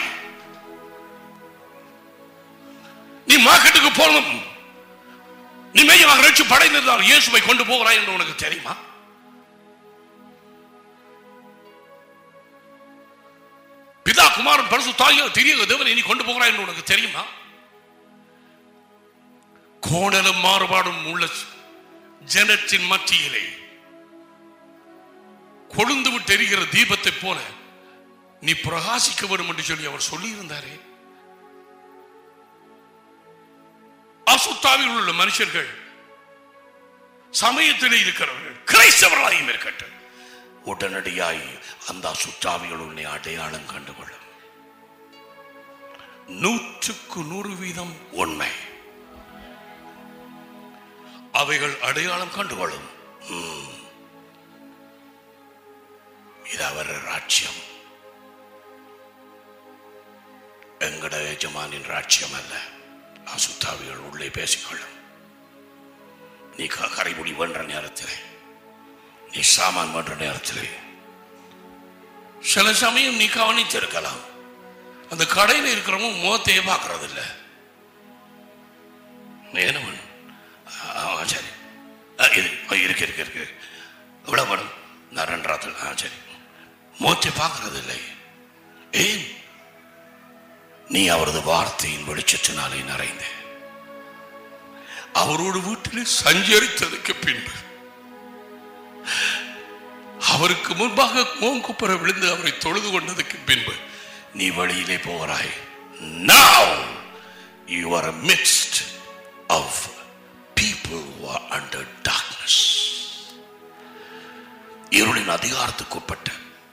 நீ மார்க்கெட்டுக்கு போகணும் நீ மெய்யமாக ரட்சி படைந்திருந்தால் இயேசுவை கொண்டு போகிறாய் என்று உனக்கு தெரியுமா பிதா குமாரன் பரிசு தாயோ தெரிய தேவனை நீ கொண்டு போகிறாய் என்று உனக்கு தெரியுமா கோணலும் மாறுபாடும் உள்ள ஜனத்தின் மத்தியிலே கொழுந்து விட்டு எரிகிற தீபத்தை போல நீ பிரகாசிக்க வேண்டும் என்று சொல்லி அவர் சொல்லி இருந்தாரே அசுத்தாவில் உள்ள மனுஷர்கள் சமயத்திலே இருக்கிறவர்கள் கிரைஸ்தவர்களாயும் இருக்கட்டும் உடனடியாய் அந்த அசுத்தாவிகள் உன்னை அடையாளம் கண்டுகொள்ளும் நூற்றுக்கு நூறு வீதம் உண்மை அவைகள் அடையாளம் கண்டுகொள்ளும் ம். இது அவர் ராட்சியம் எங்கட எஜமானின் ராட்சியம் அல்ல அசுத்தாவிகள் உள்ளே பேசிக்கொள்ளும் நீ க- கரைமுடி பண்ற நேரத்தில் நீ சாமான் பண்ற நேரத்தில் சில சமயம் நீ கவனித்திருக்கலாம் அந்த கடையில் இருக்கிறவங்க முகத்தையே பார்க்கறது இல்ல நீ என்ன பண்ணு ஆ சரி ஆ, இது ஆ, இருக்கு இருக்கு இருக்கு இவ்வளோ படம் நான் ரெண்டாத்துல ஆ சரி முகத்தை பார்க்கறது இல்லை ஏன் நீ அவரது வார்த்தையின் வெளிச்சத்தினாலே நிறைந்த அவரோடு வீட்டில் சஞ்சரித்ததுக்கு பின்பு அவருக்கு முன்பாக மோங்குப்புற விழுந்து அவரை தொழுது கொண்டதுக்கு பின்பு நீ வழியிலே போகிறாய் now you are midst of people who are under darkness இருளின் அதிகாரத்துக்குட்பட்ட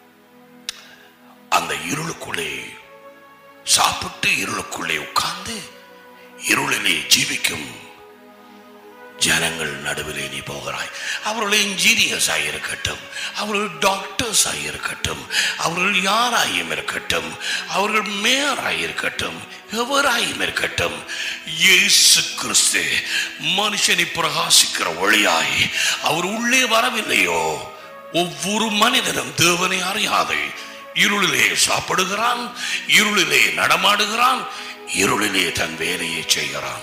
அந்த இருளுக்குள்ளே சாப்பிட்டு இருளுக்குள்ளே உட்கார்ந்து இருளிலே ஜீவிக்கும் ஜனங்கள் நடுவிலே நீ போகிறாய் அவர்கள் இன்ஜீனியர்ஸ் இருக்கட்டும் அவர்கள் டாக்டர்ஸ் இருக்கட்டும் அவர்கள் யாராயும் இருக்கட்டும் அவர்கள் மேயராய் இருக்கட்டும் எவராயும் இருக்கட்டும் இயேசு கிறிஸ்து மனுஷனை பிரகாசிக்கிற ஒளியாய் அவர் உள்ளே வரவில்லையோ ஒவ்வொரு மனிதனும் தேவனை அறியாതെ இருளிலே சாப்பிடுகிறான் இருளிலே நடமாடுகிறான் இருளிலே தன் வேலையை செய்கிறான்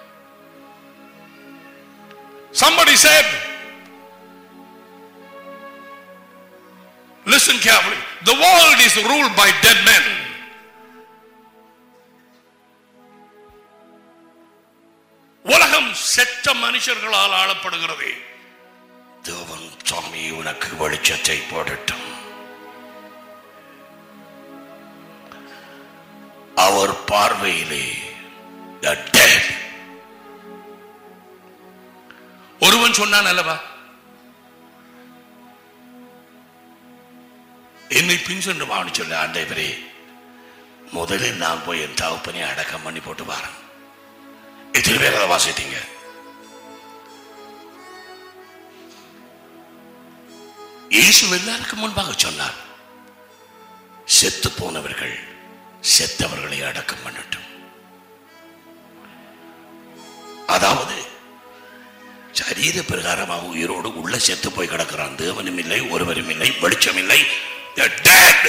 Somebody said, listen carefully, the world is ruled by dead men. உலகம் செத்த மனுஷர்களால் ஆளப்படுகிறது தேவன் சுவாமி உனக்கு வெளிச்சத்தை போடட்டும் அவர் பார்வையிலே the dead ஒருவன் சொன்னான் அல்லவா என்னை பின் சென்று வான்னு சொல்ல ஆண்டவரே முதலில் நான் போய் என் தகப்பனை அடக்கம் பண்ணி போட்டு வரேன் எத்தனை பேர் அதை வாசித்தீங்க இயேசு எல்லாருக்கும் முன்பாக சொன்னார் செத்து போனவர்கள் செத்தவர்களை அடக்கம் பண்ணட்டும் அதாவது சரீர பிரகாரமாக உயிரோடு உள்ள செத்து போய் கிடக்கிறான் தேவனும் இல்லை ஒருவரும் இல்லை வெளிச்சம் இல்லை They're dead.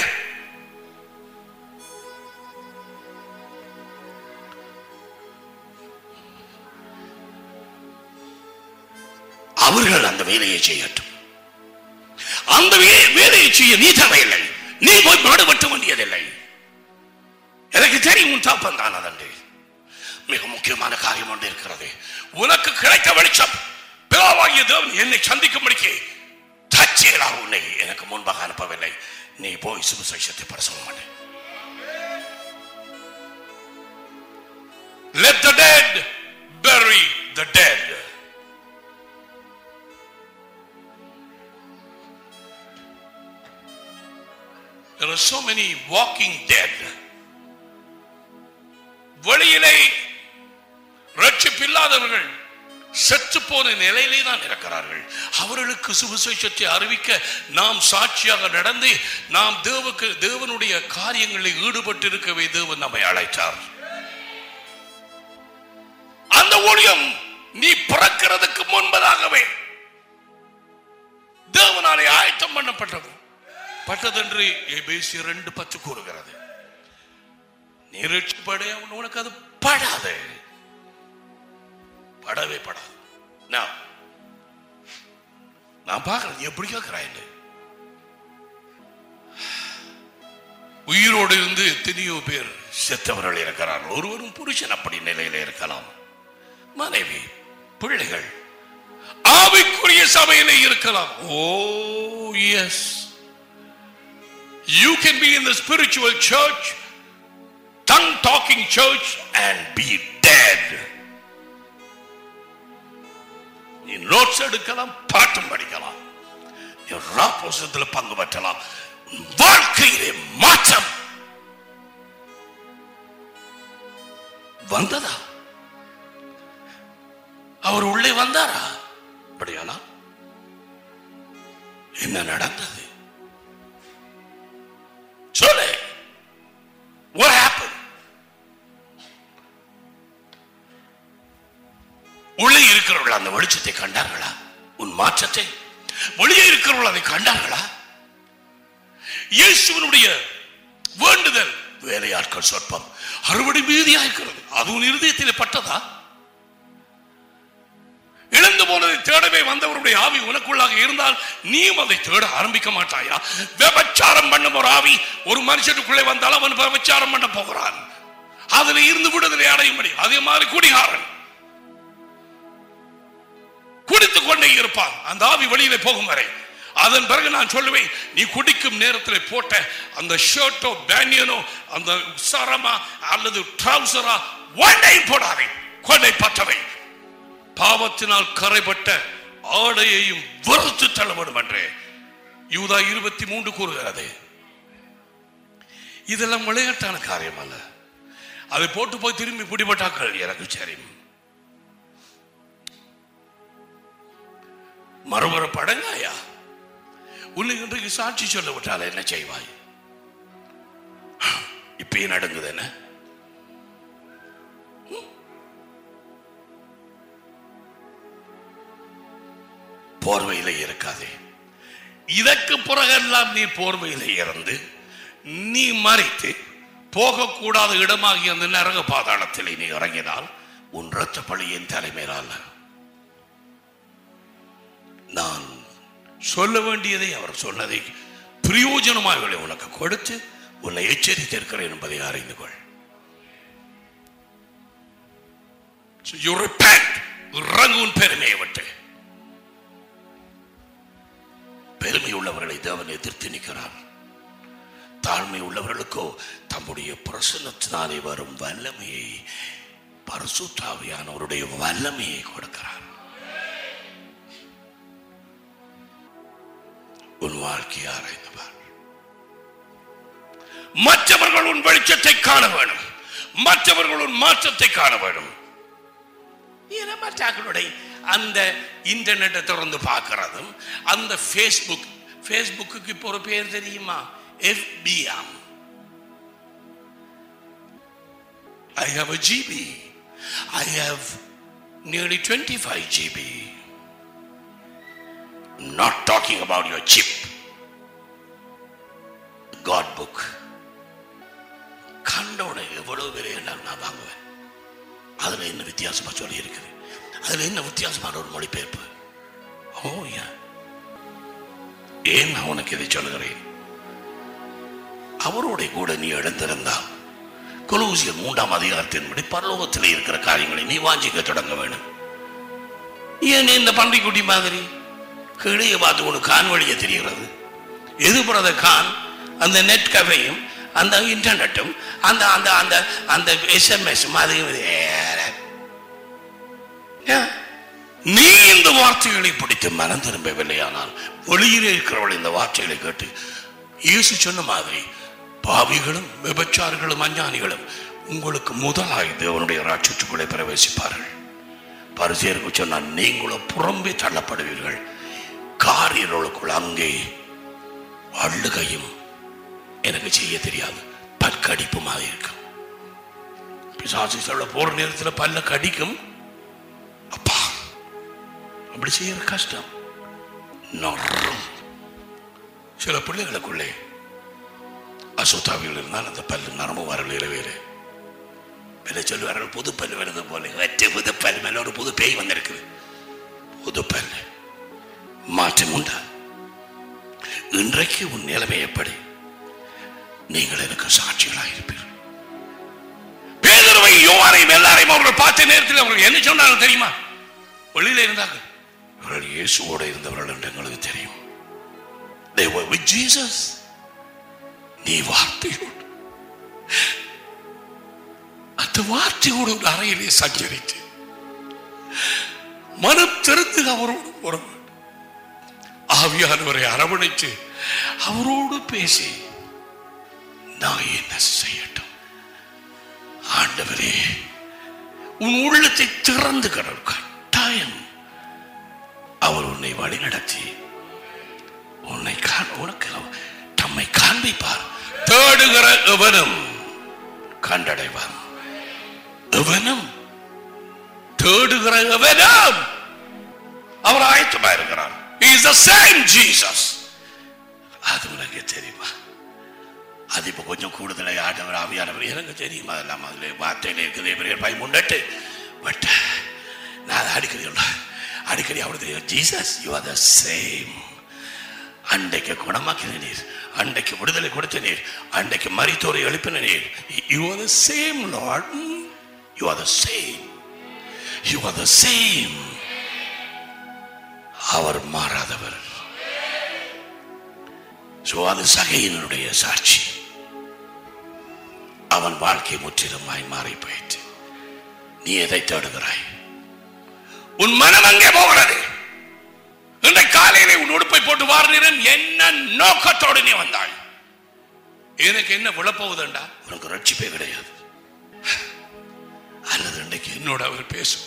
அவர்கள் அந்த வேலையை செய்யட்டும் அந்த வே- வேலையை செய்ய நீ தேவையில்லை நீ போய் பாடுபட்ட வேண்டியதில்லை எனக்கு தெரியும் உன் தாப்பன் தான் அதன்று மிக முக்கியமான காரியம் ஒன்று இருக்கிறது உனக்கு கிடைத்த வெளிச்சம் பிதாவாகிய தேவன் என்னை சந்திக்கும்படிக்கு தற்செயலாக உன்னை எனக்கு முன்பாக அனுப்பவில்லை நீ போய் சுவிசேஷத்தை பிரசவம் பண்ணு Let the dead bury the dead. There are so many walking dead. வெளியிலே ரட்சிப்பில்லாதவர்கள் செத்து போன நிலையிலே தான் இருக்கிறார்கள் அவர்களுக்கு சுவிசேஷத்தை அறிவிக்க நாம் சாட்சியாக நடந்து நாம் தேவக்கு தேவனுடைய காரியங்களில் ஈடுபட்டிருக்கவே தேவன் நம்மை அழைத்தார் அந்த ஊழியம் நீ பிறக்கிறதுக்கு முன்பதாகவே தேவனாலே ஆயத்தம் பண்ணப்பட்டது பட்டதென்று எபேசி ரெண்டு பத்து கூறுகிறது நீ ரட்சிப்படைய உனக்கு அது படாது படவே படாது நான் நான் பார்க்கறது எப்படி கேட்கிறாய் உயிரோடு இருந்து எத்தனையோ பேர் செத்தவர்கள் இருக்கிறார்கள் ஒருவரும் புருஷன் அப்படி நிலையில இருக்கலாம் மனைவி பிள்ளைகள் ஆவிக்குரிய சபையிலே இருக்கலாம் oh yes you can be in the spiritual church tongue talking church and be dead நீ நோட்ஸ் எடுக்கலாம் பாட்டும் படிக்கலாம் நீ ராப்போசத்தில் பங்கு பெற்றலாம் வாழ்க்கையிலே மாற்றம் வந்ததா அவர் உள்ளே வந்தாரா அப்படியானா என்ன நடந்தது சொல்லு what happened உள்ளே இருக்கிறவர்கள் அந்த வெளிச்சத்தை கண்டார்களா உன் மாற்றத்தை வெளியே இருக்கிறவர்கள் அதை கண்டார்களா இயேசுவனுடைய வேண்டுதல் வேலையாட்கள் சொற்பம் அறுவடை மீதியா இருக்கிறது அது உன் இருதயத்தில் பட்டதா இழந்து போனதை தேடவே வந்தவருடைய ஆவி உனக்குள்ளாக இருந்தால் நீயும் அதை தேட ஆரம்பிக்க மாட்டாயா விபச்சாரம் பண்ணும் ஒரு ஆவி ஒரு மனுஷனுக்குள்ளே வந்தால் அவன் விபச்சாரம் பண்ண போகிறான் அதுல இருந்து விடுதலை அடையும்படி அதே மாதிரி குடிகாரன் குடித்துக் கொண்டே இருப்பான் அந்த ஆவி வெளியில போகும் வரை அதன் பிறகு நான் சொல்லுவேன் நீ குடிக்கும் நேரத்தில் போட்ட அந்த ஷர்ட்டோ பேனியனோ அந்த சரமா அல்லது ட்ரௌசரா ஒன்றை போடாதே கொண்டை பற்றவை பாவத்தினால் கரைப்பட்ட ஆடையையும் வெறுத்து தள்ளப்படும் என்று யூதா இருபத்தி மூன்று கூறுகிறது இதெல்லாம் விளையாட்டான காரியம் அல்ல அதை போட்டு போய் திரும்பி பிடிபட்டாக்கள் எனக்கு சரி மறுமறு படங்காயா உன்னை இன்றைக்கு சாட்சி சொல்ல விட்டால் என்ன செய்வாய் இப்பயும் நடங்குது என்ன போர்வையில இருக்காதே இதற்கு பிறகெல்லாம் நீ போர்வையில இறந்து நீ மறைத்து போகக்கூடாத இடமாகிய அந்த நரக பாதாளத்தில் நீ இறங்கினால் உன் இரத்த பழியின் தலைமையிலால் நான் சொல்ல வேண்டியதை அவர் சொன்னதை பிரயோஜனமாக உனக்கு கொடுத்து உன்னை எச்சரித்திருக்கிறேன் என்பதை அறிந்து கொள் So you repent. இறங்கு உன் பெருமையை விட்டு பெருமை உள்ளவர்களை தேவன் எதிர்த்து நிற்கிறார் தாழ்மை உள்ளவர்களுக்கோ தம்முடைய பிரசன்னத்தினாலே வரும் வல்லமையை பரிசுத்தாவியானவருடைய வல்லமையை கொடுக்கிறார் உன் வாழ்க்கையை ஆராய்ந்து பார் மற்றவர்கள் உன் வெளிச்சத்தை காண வேணும் மற்றவர்கள் உன் மாற்றத்தை காண வேணும் ஏன்னா மற்றவர்களுடைய அந்த இன்டர்நெட்டை திறந்து பார்க்கறதும் அந்த ஃபேஸ்புக் ஃபேஸ்புக்கு இப்போ ஒரு பேர் தெரியுமா FM I have a GB. I have nearly 25 GB. I'm not talking about your chip. God book. கண்டோட எவ்வளவு விலை என்றால் நான் வாங்குவேன் அதுல என்ன வித்தியாசமா சொல்லி இருக்குது அதுல என்ன வித்தியாசமான ஒரு மொழிபெயர்ப்பு ஓ யா ஏன் நான் உனக்கு இதை சொல்லுகிறேன் அவரோட கூட நீ எழுந்திருந்தால் கொலூசியர் மூன்றாம் அதிகாரத்தின்படி பரலோகத்தில் இருக்கிற காரியங்களை நீ வாஞ்சிக்க தொடங்க வேணும் ஏன் நீ இந்த பன்றிக்குட்டி மாதிரி கீழே பார்த்து உனக்கு கான் வழிய தெரிகிறது எது புறத கான் அந்த நெட் கஃபையும் அந்த இன்டர்நெட்டும் அந்த அந்த அந்த அந்த எஸ்எம்எஸ் அதையும் வேற ஏன்? நீ இந்த வார்த்தைகளை பிடித்து மனம் திரும்பவில்லையானால் வெளியிலே இருக்கிறவள் இந்த வார்த்தைகளை கேட்டு இயேசு சொன்ன மாதிரி பாவிகளும் விபச்சாரிகளும் அஞ்ஞானிகளும் உங்களுக்கு முதலாய் தேவனுடைய ராட்சத்துக்குள்ளே பிரவேசிப்பார்கள் பரிசேருக்கு சொன்னால் நீங்களும் புறம்பே தள்ளப்படுவீர்கள் காரியர்களுக்குள் அங்கே அழுகையும் எனக்கு செய்ய தெரியாது பற்கடிப்புமாக இருக்கும் பிசாசு சொல்ல போற நேரத்தில் பல்ல கடிக்கும் அப்பா அப்படி செய்யற கஷ்டம் நொறும். சில பிள்ளைகளுக்குள்ளே அசுத்தாவிகள் இருந்தால் அந்த பல்லு நரம்பு வரல இரவேறு பிள்ளை சொல்லுவார்கள் புது பல்லு வருது போல வெற்றி புது பல் மேல ஒரு புது பேய் வந்திருக்குது புது பல்லு மாற்றம் உண்டா இன்றைக்கு உன் நிலைமை எப்படி நீங்கள் எனக்கு சாட்சிகளாக இருப்பீர்கள் பேதருவை யோவானையும் எல்லாரையும் அவர்கள் பார்த்த நேரத்தில் அவர்கள் என்ன சொன்னார்கள் தெரியுமா வெளியில இருந்தாங்க இவர்கள் இயேசுவோடு இருந்தவர்கள் என்று எங்களுக்கு தெரியும் They were with Jesus. நீ வார்த்தையோடு அந்த வார்த்தையோடு ஒரு அறையிலே சஞ்சரித்து மனம் திறந்து அவரோடு உறவு ஆவியானவரை அரவணைத்து அவரோடு பேசி நான் என்ன செய்யட்டும் ஆண்டவரே உன் உள்ளத்தை திறந்து கடல் கட்டாயம் அவர் உன்னை வழிநடத்தி உன்னை காண உனக்கு தம்மை காண்பிப்பார் தேடுகிற எவனும் கண்டடைவான் எவனும் தேடுகிற எவனும் அவர் ஆயத்தமா இருக்கிறார் இஸ் த சேம் ஜீசஸ் அது உனக்கு தெரியுமா அது இப்போ கொஞ்சம் கூடுதலை ஆண்டவர் ஆவியானவர் எனக்கு தெரியுமா அதெல்லாம் அதில் வார்த்தையில் இருக்குது பெரிய பை முன்னட்டு பட் நான் அதை அடிக்கடி சொல்றேன். அடிக்கடி அவரு தெரியும் Jesus you are the same அன்றைக்கு குணமாக்கின நீர் அன்றைக்கு விடுதலை கொடுத்த நீர் அன்றைக்கு மரித்தோரை எழுப்பின நீர் you are the same Lord you are the same you are the same அவர் மாறாதவர் சோ அது சகையினுடைய சாட்சி அவன் வாழ்க்கை முற்றிலுமாய் மாறி போயிற்று நீ எதை தேடுகிறாய் உன் மனம் அங்கே போகிறது இன்றைய காலையிலே உன் உடுப்பை போட்டு வாரினேன் என்ன நோக்கத்தோடு நீ வந்தாய் எனக்கு என்ன விழப்போகுதுண்டா உனக்கு ரட்சிப்பே கிடையாது அல்லது இன்றைக்கு என்னோட அவர் பேசுவார்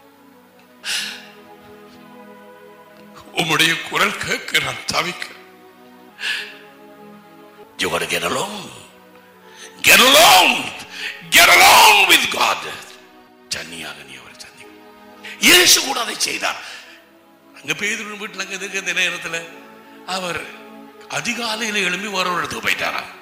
உம்முடைய குரல் கேட்க நான் தவிக்கிறேன் You got to get alone. Get alone. Get alone with God. தனியாக நீ அவரை சந்தி இயேசு கூட அதை செய்தார் அங்க பேதுரு வீட்டில் அங்க இருக்க இந்த நேரத்தில் அவர் அதிகாலையில் எழும்பி வேற ஒரு இடத்துக்கு போயிட்டாராம்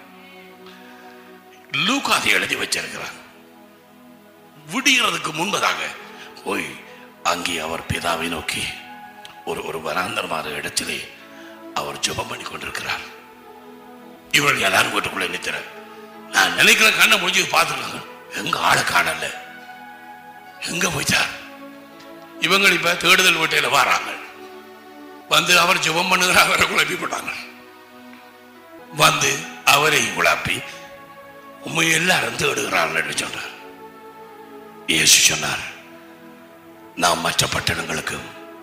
லூக்கா அதை எழுதி வச்சிருக்கிறார் விடுகிறதுக்கு முன்பதாக போய் அங்கே அவர் பிதாவை நோக்கி ஒரு ஒரு வராந்தரமான இடத்திலே அவர் ஜெபம் பண்ணி கொண்டிருக்கிறார் இவர்கள் எல்லாரும் வீட்டுக்குள்ள நிற்கிற நான் நினைக்கிற கண்ணை முடிஞ்சு பார்த்துருக்காங்க எங்க ஆளை காணல எங்க போயிட்டார் இவங்க இப்ப தேடுதல் வீட்டையில வராங்க வந்து அவர் ஜெபம் பண்ணுகிற அவரை குழப்பி போட்டாங்க வந்து அவரை குழப்பி உண்மை எல்லாரும் தேடுகிறார்கள் சொன்னார் இயேசு சொன்னார் நாம் மற்ற பட்டணங்களுக்கும்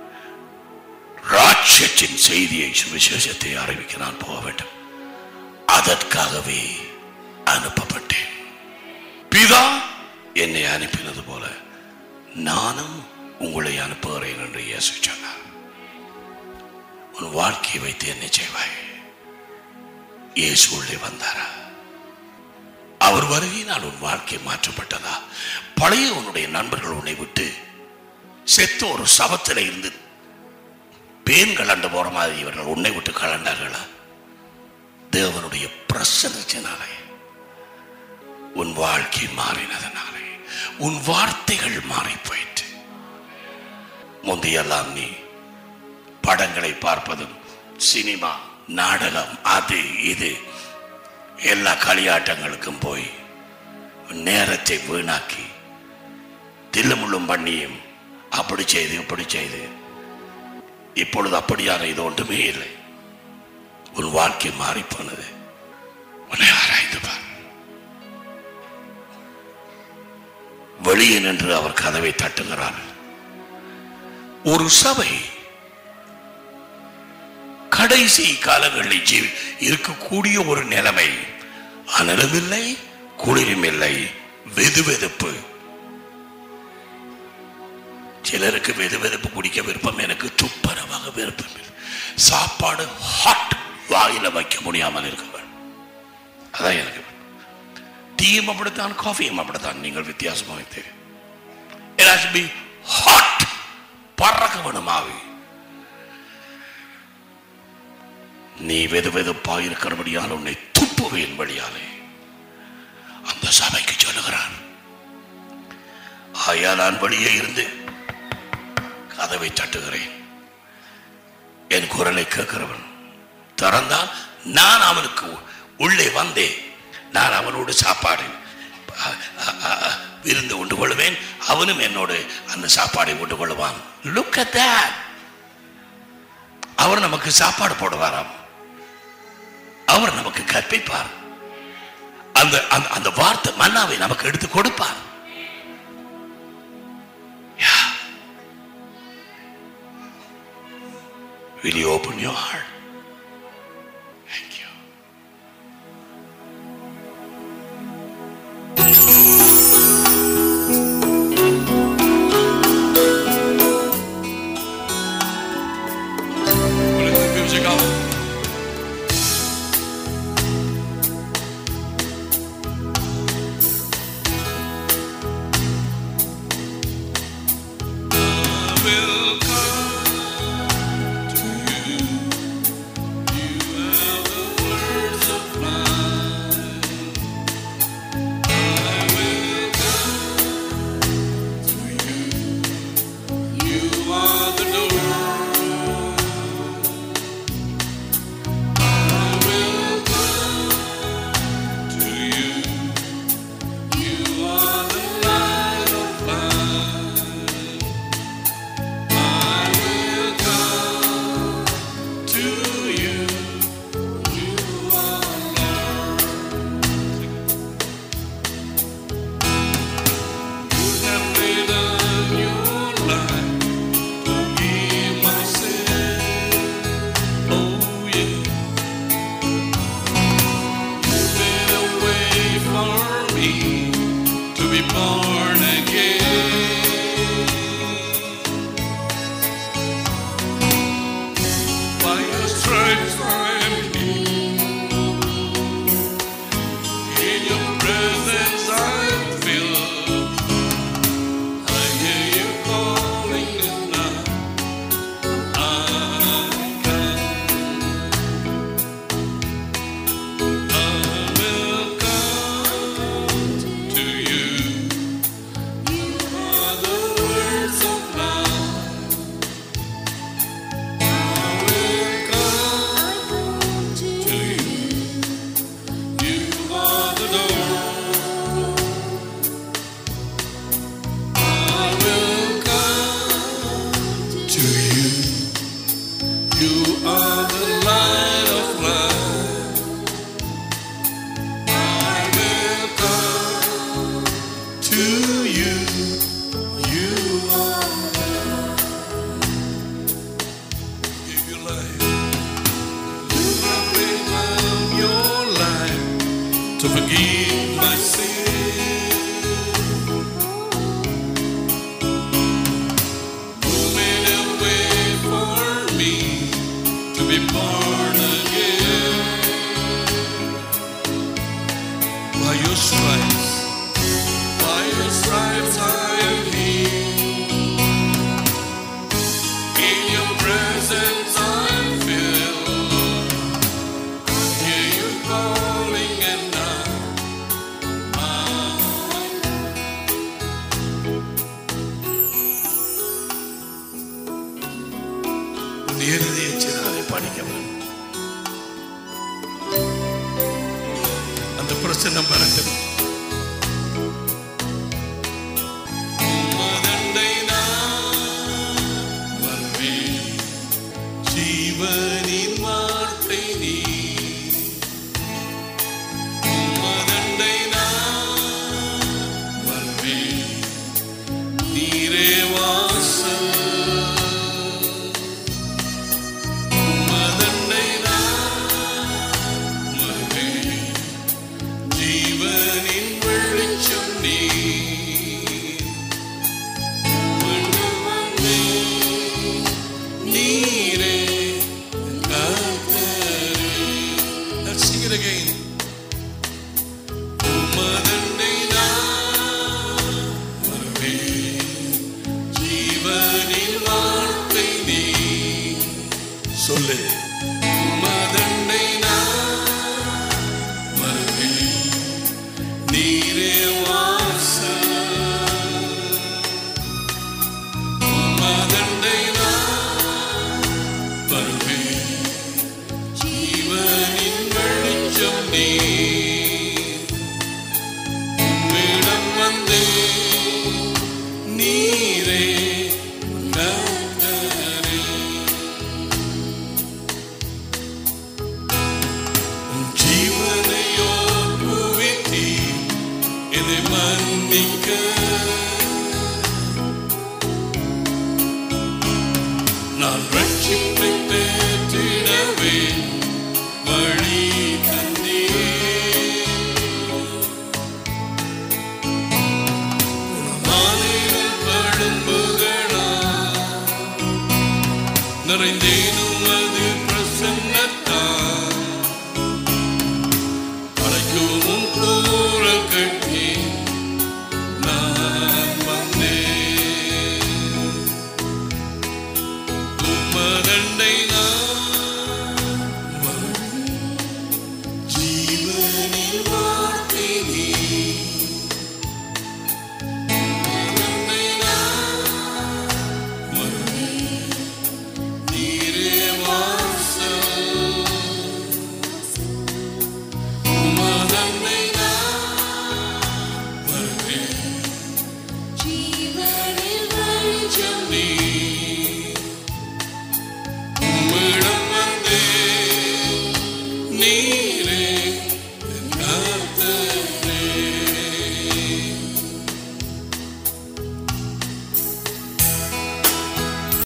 ராட்சத்தின் செய்தியை சுவிசேஷத்தை அறிவிக்க நான் போக வேண்டும் அதற்காகவே அனுப்பப்பட்டேன் பிதா என்னை அனுப்பினது போல நானும் உங்களை அனுப்புகிறேன் என்று இயேசு சொன்னார் உன் வாழ்க்கையை வைத்து என்ன செய்வாய் இயேசு உள்ளே வந்தாரா அவர் வருகையினால் உன் வாழ்க்கை மாற்றப்பட்டதா பழைய உன்னுடைய நண்பர்கள் உன்னை விட்டு செத்த ஒரு சவத்தில் இருந்து பேன் கலண்டு போற மாதிரி இவர்கள் உன்னை விட்டு கலண்டார்களா தேவனுடைய பிரசனத்தினாலே உன் வாழ்க்கை மாறினதனாலே உன் வார்த்தைகள் மாறி போயிற்று முந்தையெல்லாம் நீ படங்களை பார்ப்பதும் சினிமா நாடகம் அது இது எல்லா களியாட்டங்களுக்கும் போய் உன் நேரத்தை வீணாக்கி தில்லுமுள்ளும் பண்ணியும் அப்படி செய்து இப்படி செய்து இப்பொழுது அப்படியான இது ஒன்றுமே இல்லை உன் வாழ்க்கை மாறி போனது உன்னை ஆராய்ந்து பார் வெளியே நின்று அவர் கதவை தட்டுகிறார் ஒரு சபை கடைசி காலங்களில் ஜீவி இருக்கக்கூடிய ஒரு நிலைமை அனலும் இல்லை குளிரும் இல்லை வெதுவெதுப்பு சிலருக்கு வெதுவெதுப்பு குடிக்க விருப்பம் எனக்கு துப்பரவாக விருப்பம் இல்லை சாப்பாடு ஹாட் வாயில வைக்க முடியாமல் இருக்கவர் அதான் எனக்கு டீயும் அப்படித்தான் காஃபியும் அப்படித்தான் நீங்கள் வித்தியாசமாக வைத்தீர்கள் It has to be hot பறக்க வேணுமாவி நீ வெது வெதுப்பா இருக்கிறபடியால் உன்னை துப்புவேன் வழியாலே அந்த சபைக்கு சொல்லுகிறான் ஆயா நான் வெளியே இருந்து கதவை தட்டுகிறேன் என் குரலை கேட்கிறவன் திறந்தால் நான் அவனுக்கு உள்ளே வந்தேன் நான் அவனோடு சாப்பாடு அ- அ- அ- விருந்து உண்டு கொள்வேன் அவனும் என்னோடு அந்த சாப்பாடை உண்டு கொள்வான் லுக் at that அவர் நமக்கு சாப்பாடு போடுவாராம் அவர் நமக்கு கற்பிப்பார் அந்த அந்த- அந்த வார்த்தை மன்னாவை நமக்கு எடுத்து கொடுப்பார் Yeah. Will you open your heart? Thank you. born again. By your stripes I am healed. In your presence I feel. I hear you calling and now I come. I will come to you. You are the words of life. I will come to you. You are the door. I will come to you. You are the light of life. I will come to you. You are. Give your life. You have given your life to forgive my sin. You made a way for me to be born again. By your stripes, by your stripes I am healed. In your presence I'm filled. I hear you calling and now I உன் இருதய சிறாரை படிக்கவன் அந்த பிரசன்னம் வரட்டும் உமதண்டை நான் வருவேன். ஜீவனின் வார்த்தை நீ உமதண்டை நான் வருவேன். நீரே வாசல் உமதண்டை நான் வருவேன். ஜீவனின் வெளிச்சம் நீ மீண்டும் வந்தேன். நீரே கர்த்தரே. Let's sing it again. உமதண்டை நான் வருவேன். ஜீவனின் வார்த்தை நீ சொல்லு உமதண்டை நான் வருவேன். நீரே வாசல் உமதண்டை நான் வருவேன். ஜீவனின் வெளிச்சம் நீ உம்மிடம் வந்தேன். நீரே கர்த்தரே. உம் ஜீவனையோ புவித்தி என்னை மன்னிக்க நான் ரட்சிப்பை பெற்றிடவே வழி தந்தே மாலையில் பழும்புகளா நிறைந்தேனும்